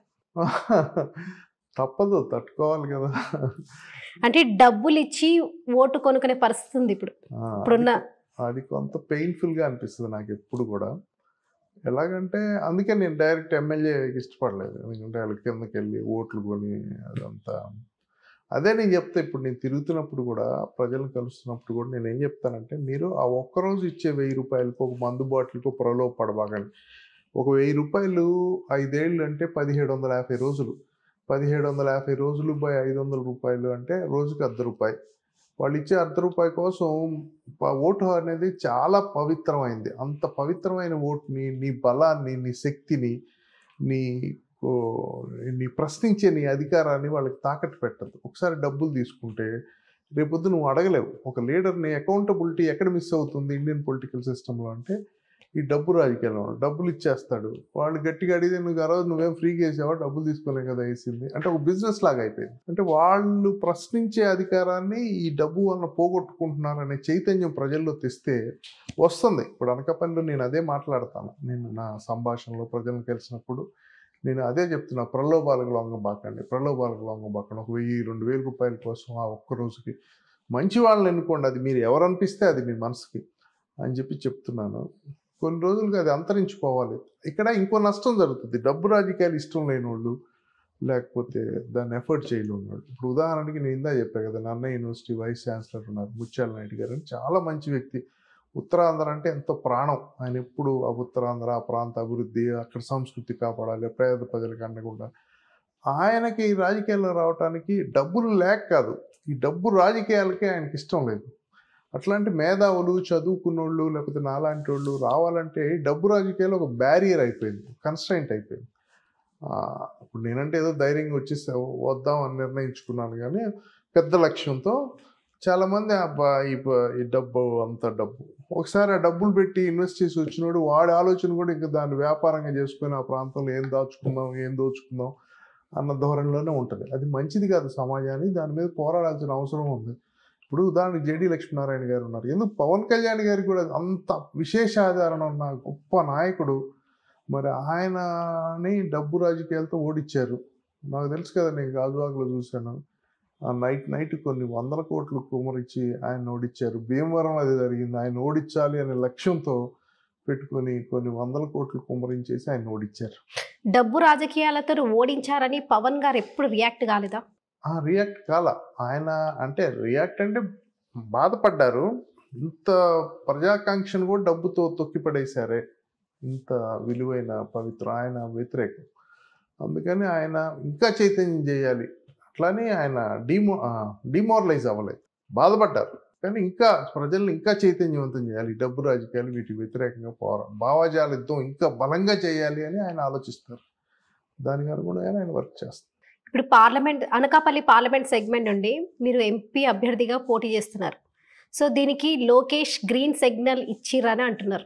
తప్పదు తట్టుకోవాలి కదా అంటే డబ్బులు ఇచ్చి ఓటు కొనుక్కునే పరిస్థితి ఉంది ఇప్పుడు ఆ, ఇప్పుడున్న అది కొంత పెయిన్ఫుల్గా అనిపిస్తుంది నాకు ఎప్పుడు కూడా ఎలాగంటే అందుకే నేను డైరెక్ట్ ఎమ్మెల్యేకి ఇష్టపడలేదు ఎందుకంటే వాళ్ళ కిందకి వెళ్ళి ఓట్లు కొని అదంతా అదే నేను చెప్తా ఇప్పుడు నేను తిరుగుతున్నప్పుడు కూడా ప్రజలను కలుస్తున్నప్పుడు కూడా నేను ఏం చెప్తానంటే మీరు ఆ ఒక్కరోజు ఇచ్చే వెయ్యి రూపాయలకు ఒక మందు బాటిల్కి ప్రలోభ పడబాగండి ఒక వెయ్యి రూపాయలు ఐదేళ్ళు అంటే పదిహేడు వందల యాభై రోజులు పదిహేడు వందల యాభై రోజులు బై ఐదు వందల రూపాయలు అంటే రోజుకి అర్ధ రూపాయి వాళ్ళు ఇచ్చే అర్ధ రూపాయి కోసం ప- ఓటు అనేది చాలా పవిత్రమైంది అంత పవిత్రమైన ఓటుని నీ బలాన్ని నీ శక్తిని నీ ఓ, నీ ప్రశ్నించే నీ అధికారాన్ని వాళ్ళకి తాకట్టు పెట్టద్దు ఒకసారి డబ్బులు తీసుకుంటే రేపొద్దు నువ్వు అడగలేవు ఒక లీడర్ని అకౌంటబిలిటీ ఎక్కడ మిస్ అవుతుంది ఇండియన్ పొలిటికల్ సిస్టంలో అంటే ఈ డబ్బు రాజకీయాల్లో ఉన్నాడు. డబ్బులు ఇచ్చేస్తాడు వాళ్ళు గట్టిగా అడిగితే నువ్వు ఆ రోజు నువ్వేం ఫ్రీగా వేసావా డబ్బులు తీసుకోలే కదా వేసింది అంటే ఒక బిజినెస్ లాగా అయిపోయింది అంటే వాళ్ళు ప్రశ్నించే అధికారాన్ని ఈ డబ్బు వలన పోగొట్టుకుంటున్నారనే చైతన్యం ప్రజల్లో తెస్తే వస్తుంది ఇప్పుడు అనకాపల్లిలో నేను అదే మాట్లాడతాను నేను నా సంభాషణలో ప్రజలను కలిసినప్పుడు నేను అదే చెప్తున్నా ప్రలోభాలకు లొంగబాకండి ప్రలోభాలకు లొంగబాకండి ఒక వెయ్యి రెండు వేల రూపాయల కోసం ఆ ఒక్క రోజుకి మంచి వాళ్ళని ఎన్నుకోండి అది మీరు ఎవరు అనిపిస్తే అది మీ మనసుకి అని చెప్పి చెప్తున్నాను కొన్ని రోజులుగా అది అంతరించిపోవాలి ఇక్కడ ఇంకో నష్టం జరుగుతుంది డబ్బు రాజకీయాలు ఇష్టం లేని వాళ్ళు లేకపోతే దాన్ని ఎఫర్ట్ చేయలేని వాళ్ళు ఇప్పుడు ఉదాహరణకి నేను ఇందా చెప్పా కదా నన్న యూనివర్సిటీ వైస్ ఛాన్సలర్ ఉన్నారు ముత్యాల నాయుడు గారు అని చాలా మంచి వ్యక్తి ఉత్తరాంధ్ర అంటే ఎంతో ప్రాణం ఆయన ఎప్పుడు ఆ ఉత్తరాంధ్ర ఆ ప్రాంత అభివృద్ధి అక్కడ సంస్కృతి కాపాడాలి పేద ప్రజలకు అండకుండా ఆయనకి ఈ రాజకీయాల్లో రావడానికి డబ్బులు లేక కాదు ఈ డబ్బు రాజకీయాలకే ఆయనకి ఇష్టం లేదు అట్లాంటి మేధావులు చదువుకున్నోళ్ళు లేకపోతే నాలాంటి వాళ్ళు రావాలంటే ఈ డబ్బు రాజకీయాలు ఒక బ్యారియర్ అయిపోయింది కన్స్ట్రైంట్ అయిపోయింది ఆ, ఇప్పుడు నేనంటే ఏదో ధైర్యంగా వచ్చేసి వద్దాం అని నిర్ణయించుకున్నాను కానీ పెద్ద లక్ష్యంతో చాలామంది అబ్బా ఈ ప- ఈ డబ్బు అంత డబ్బు ఒకసారి ఆ డబ్బులు పెట్టి ఇన్వెస్ట్ చేసి వచ్చినోడు వాడి ఆలోచన కూడా ఇంకా దాన్ని వ్యాపారంగా చేసుకొని ఆ ప్రాంతంలో ఏం దాచుకుందాం ఏం దోచుకుందాం అన్న ధోరణిలోనే ఉంటుంది అది మంచిది కాదు సమాజానికి దాని మీద పోరాడాల్సిన అవసరం ఉంది ఇప్పుడు ఉదాహరణకి జేడి లక్ష్మీనారాయణ గారు ఉన్నారు ఎందుకు పవన్ కళ్యాణ్ గారికి కూడా అంత విశేష ఆధారణ ఉన్న గొప్ప నాయకుడు మరి ఆయనని డబ్బు రాజకీయాలతో ఓడించారు నాకు తెలుసు కదా నేను గాజువాకలో చూశాను ఆ నైట్ నైట్ కొన్ని వందల కోట్లు కుమరించి ఆయన ఓడించారు భీమవరం అది జరిగింది ఆయన ఓడించాలి అనే లక్ష్యంతో పెట్టుకొని కొన్ని వందల కోట్లు కుమరించేసి ఆయన ఓడించారు డబ్బు రాజకీయాలతో ఓడించారని పవన్ గారు ఎప్పుడు రియాక్ట్ కాలేదా ఆ రియాక్ట్ కాల ఆయన అంటే రియాక్ట్ అంటే బాధపడ్డారు ఇంత ప్రజాకాంక్షను కూడా డబ్బుతో తొక్కిపడేశారే ఇంత విలువైన పవిత్ర ఆయన వ్యతిరేకం అందుకని ఆయన ఇంకా చైతన్యం చేయాలి అట్లానే ఆయన డిమో డిమోరలైజ్ అవ్వలేదు బాధపడ్డారు కానీ ఇంకా ప్రజల్ని ఇంకా చైతన్యవంతం చేయాలి ఈ డబ్బు రాజకీయాలు వీటికి వ్యతిరేకంగా పోరా భావజాల యుద్ధం ఇంకా బలంగా చేయాలి అని ఆయన ఆలోచిస్తారు దానికి అనుగుణంగా ఆయన వర్క్ చేస్తారు ఇప్పుడు పార్లమెంట్ అనకాపల్లి పార్లమెంట్ సెగ్మెంట్ నుండి మీరు ఎంపీ అభ్యర్థిగా పోటీ చేస్తున్నారు సో దీనికి లోకేష్ గ్రీన్ సిగ్నల్ ఇచ్చిర్రని అంటున్నారు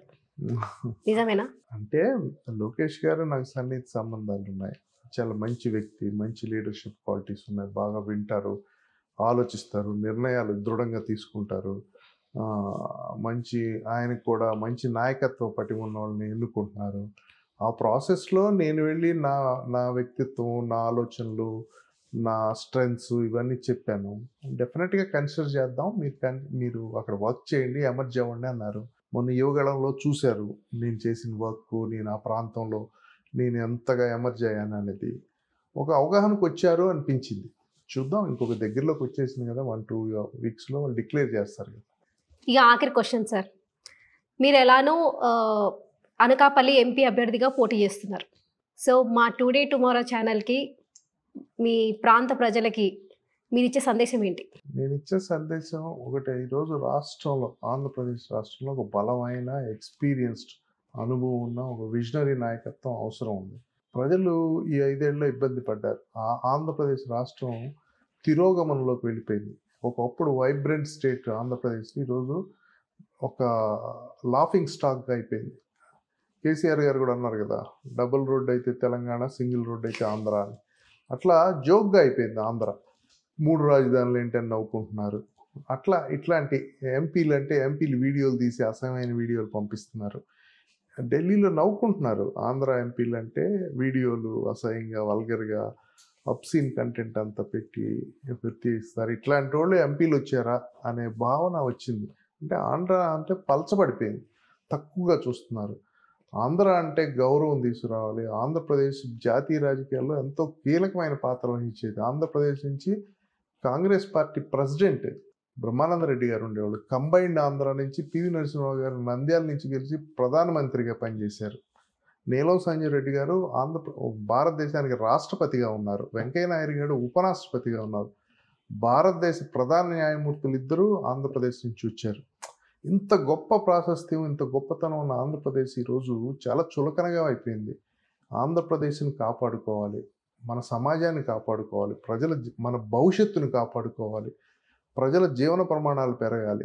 నిజమేనా అంటే లోకేష్ గారు నాకు సన్నిహిత సంబంధాలు ఉన్నాయి చాలా మంచి వ్యక్తి మంచి లీడర్షిప్ క్వాలిటీస్ ఉన్నాయి బాగా వింటారు ఆలోచిస్తారు నిర్ణయాలు దృఢంగా తీసుకుంటారు ఆ, మంచి ఆయనకు కూడా మంచి నాయకత్వ పటి ఉన్న వాళ్ళని ఎన్నుకుంటున్నారు ఆ ప్రాసెస్లో నేను వెళ్ళి నా నా వ్యక్తిత్వం నా ఆలోచనలు నా స్ట్రెంగ్స్ ఇవన్నీ చెప్పాను డెఫినెట్గా కన్సిడర్ చేద్దాం మీరు కన్- మీరు అక్కడ వర్క్ చేయండి ఎమర్జ్ అవ్వండి అన్నారు మొన్న యువగళంలో చూశారు నేను చేసిన వర్క్ నేను ఆ ప్రాంతంలో నేను ఎంతగా ఎమర్జ్ అయ్యాను అనేది ఒక అవగాహనకు వచ్చారు అనిపించింది చూద్దాం ఇంకొక దగ్గరలోకి వచ్చేసింది కదా వన్ టూ వీక్స్లో వాళ్ళు డిక్లేర్ చేస్తారు కదా ఇక ఆఖరి క్వశ్చన్ సార్ మీరు ఎలానో ఆ, అనకాపల్లి ఎంపీ అభ్యర్థిగా పోటీ చేస్తున్నారు సో మా టుడే టుమారో ఛానల్కి మీ ప్రాంత ప్రజలకి మీరు ఇచ్చే సందేశం ఏంటి నేను ఇచ్చే సందేశం ఒకటే ఈరోజు రాష్ట్రంలో ఆంధ్రప్రదేశ్ రాష్ట్రంలో ఒక బలమైన ఎక్స్పీరియన్స్డ్ అనుభవం ఉన్న ఒక విజనరీ నాయకత్వం అవసరం ఉంది ప్రజలు ఈ ఐదేళ్లలో ఇబ్బంది పడ్డారు ఆ ఆంధ్రప్రదేశ్ రాష్ట్రం తిరోగమనంలోకి వెళ్ళిపోయింది ఒకప్పుడు వైబ్రెంట్ స్టేట్ ఆంధ్రప్రదేశ్ ఈరోజు ఒక లాఫింగ్ స్టాక్గా అయిపోయింది కేసీఆర్ గారు కూడా అన్నారు కదా డబుల్ రోడ్ అయితే తెలంగాణ సింగిల్ రోడ్ అయితే ఆంధ్ర అని అట్లా జోక్గా అయిపోయింది ఆంధ్ర మూడు రాజధానులు ఏంటని నవ్వుకుంటున్నారు అట్లా ఇట్లాంటి ఎంపీలు అంటే ఎంపీలు వీడియోలు తీసి అసహ్యమైన వీడియోలు పంపిస్తున్నారు ఢిల్లీలో నవ్వుకుంటున్నారు ఆంధ్ర ఎంపీలు అంటే వీడియోలు అసహ్యంగా వల్గర్గా అప్సీన్ కంటెంట్ అంతా పెట్టి ప్రతిస్తారు ఇట్లాంటి వాళ్ళు ఎంపీలు వచ్చారా అనే భావన వచ్చింది అంటే ఆంధ్ర అంటే పలచబడిపోయింది తక్కువగా చూస్తున్నారు ఆంధ్ర అంటే గౌరవం తీసుకురావాలి ఆంధ్రప్రదేశ్ జాతీయ రాజకీయాల్లో ఎంతో కీలకమైన పాత్ర వహించేది ఆంధ్రప్రదేశ్ నుంచి కాంగ్రెస్ పార్టీ ప్రెసిడెంట్ బ్రహ్మానంద రెడ్డి గారు ఉండేవాళ్ళు కంబైన్డ్ ఆంధ్ర నుంచి పివి నరసింహరావు గారు నంద్యాల నుంచి గెలిచి ప్రధానమంత్రిగా పనిచేశారు నీలం సంజయ్ రెడ్డి గారు ఆంధ్ర భారతదేశానికి రాష్ట్రపతిగా ఉన్నారు వెంకయ్య నాయుడు గారు ఉపరాష్ట్రపతిగా ఉన్నారు భారతదేశ ప్రధాన న్యాయమూర్తులు ఇద్దరూ ఆంధ్రప్రదేశ్ నుంచి వచ్చారు ఇంత గొప్ప ప్రాశస్త్యం ఇంత గొప్పతనం ఉన్న ఆంధ్రప్రదేశ్ ఈరోజు చాలా చులకనగా అయిపోయింది ఆంధ్రప్రదేశ్ని కాపాడుకోవాలి మన సమాజాన్ని కాపాడుకోవాలి ప్రజల జీ- మన భవిష్యత్తుని కాపాడుకోవాలి ప్రజల జీవన ప్రమాణాలు పెరగాలి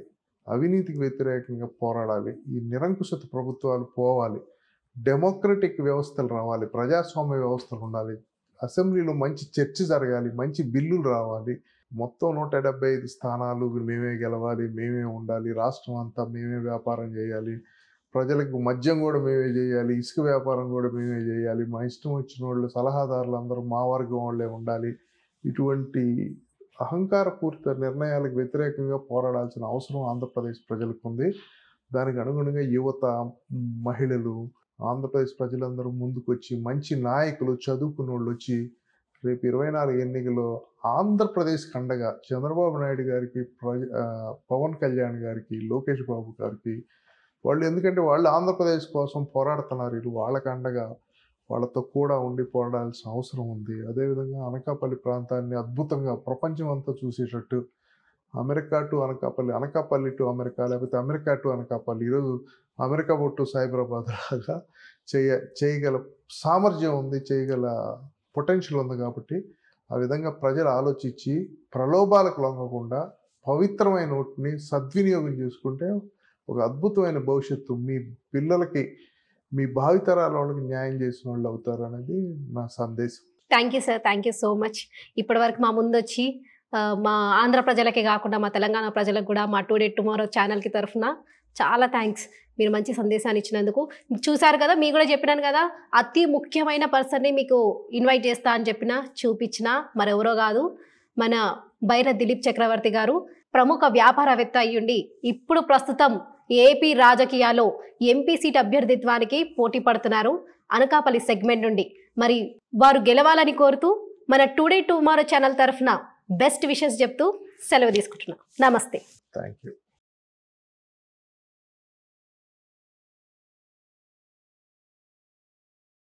అవినీతికి వ్యతిరేకంగా పోరాడాలి ఈ నిరంకుశత ప్రభుత్వాలు పోవాలి డెమోక్రటిక్ వ్యవస్థలు రావాలి ప్రజాస్వామ్య వ్యవస్థలు ఉండాలి అసెంబ్లీలో మంచి చర్చ జరగాలి మంచి బిల్లులు రావాలి మొత్తం నూట డెబ్బై ఐదు స్థానాలు మేమే గెలవాలి మేమే ఉండాలి రాష్ట్రం అంతా మేమే వ్యాపారం చేయాలి ప్రజలకు మద్యం కూడా మేమే చేయాలి ఇసుక వ్యాపారం కూడా మేమే చేయాలి మా ఇష్టం వచ్చిన వాళ్ళు సలహాదారులు అందరూ మా వర్గం వాళ్ళే ఉండాలి ఇటువంటి అహంకారపూరిత నిర్ణయాలకు వ్యతిరేకంగా పోరాడాల్సిన అవసరం ఆంధ్రప్రదేశ్ ప్రజలకు ఉంది దానికి అనుగుణంగా యువత మహిళలు ఆంధ్రప్రదేశ్ ప్రజలందరూ ముందుకొచ్చి మంచి నాయకులు చదువుకున్న వాళ్ళు వచ్చి రేపు ఇరవై నాలుగు ఎన్నికల్లో ఆంధ్రప్రదేశ్ కండగా చంద్రబాబు నాయుడు గారికి ప్రజ ఆ, పవన్ కళ్యాణ్ గారికి లోకేష్ బాబు గారికి వాళ్ళు ఎందుకంటే వాళ్ళు ఆంధ్రప్రదేశ్ కోసం పోరాడుతున్నారు వీళ్ళు వాళ్ళకి అండగా వాళ్ళతో కూడా ఉండి పోరాడాల్సిన అవసరం ఉంది అదేవిధంగా అనకాపల్లి ప్రాంతాన్ని అద్భుతంగా ప్రపంచం అంతా చూసేటట్టు America to Anakapalli Anakapalli to America లేకపోతే అమెరికా టు అనకాపల్లి ఈరోజు అమెరికా టు సైబరాబాద్ లాగా చేయ చేయగల సామర్థ్యం ఉంది చేయగల పొటెన్షియల్ ఉంది కాబట్టి ఆ విధంగా ప్రజలు ఆలోచించి ప్రలోభాలకు లొంగకుండా పవిత్రమైన ఓటుని సద్వినియోగం చేసుకుంటే ఒక అద్భుతమైన భవిష్యత్తు మీ పిల్లలకి మీ భావితరాల వాళ్ళకి న్యాయం చేసిన వాళ్ళు అవుతారు అనేది నా సందేశం thank you sir thank you so much ఇప్పటివరకు మా ముందు వచ్చి ఆ, మా ఆంధ్ర ప్రజలకే కాకుండా మా తెలంగాణ ప్రజలకు కూడా మా టుడే టుమారో ఛానల్కి తరఫున చాలా థ్యాంక్స్ మీరు మంచి సందేశాన్ని ఇచ్చినందుకు చూసారు కదా మీకు కూడా చెప్పినాను కదా అతి ముఖ్యమైన పర్సన్ని మీకు ఇన్వైట్ చేస్తా అని చెప్పిన చూపించిన మరెవరో కాదు మన బైర దిలీప్ చక్రవర్తి గారు ప్రముఖ వ్యాపారవేత్త అయ్యుండి ఇప్పుడు ప్రస్తుతం ఏపీ రాజకీయాల్లో ఎంపీ సీట్ అభ్యర్థిత్వానికి పోటీ పడుతున్నారు అనకాపల్లి సెగ్మెంట్ నుండి మరి వారు గెలవాలని కోరుతూ మన టుడే టుమారో ఛానల్ తరఫున బెస్ట్ విషెస్ చెప్తూ సెలవు తీసుకుంటున్నాం నమస్తే థ్యాంక్ యూ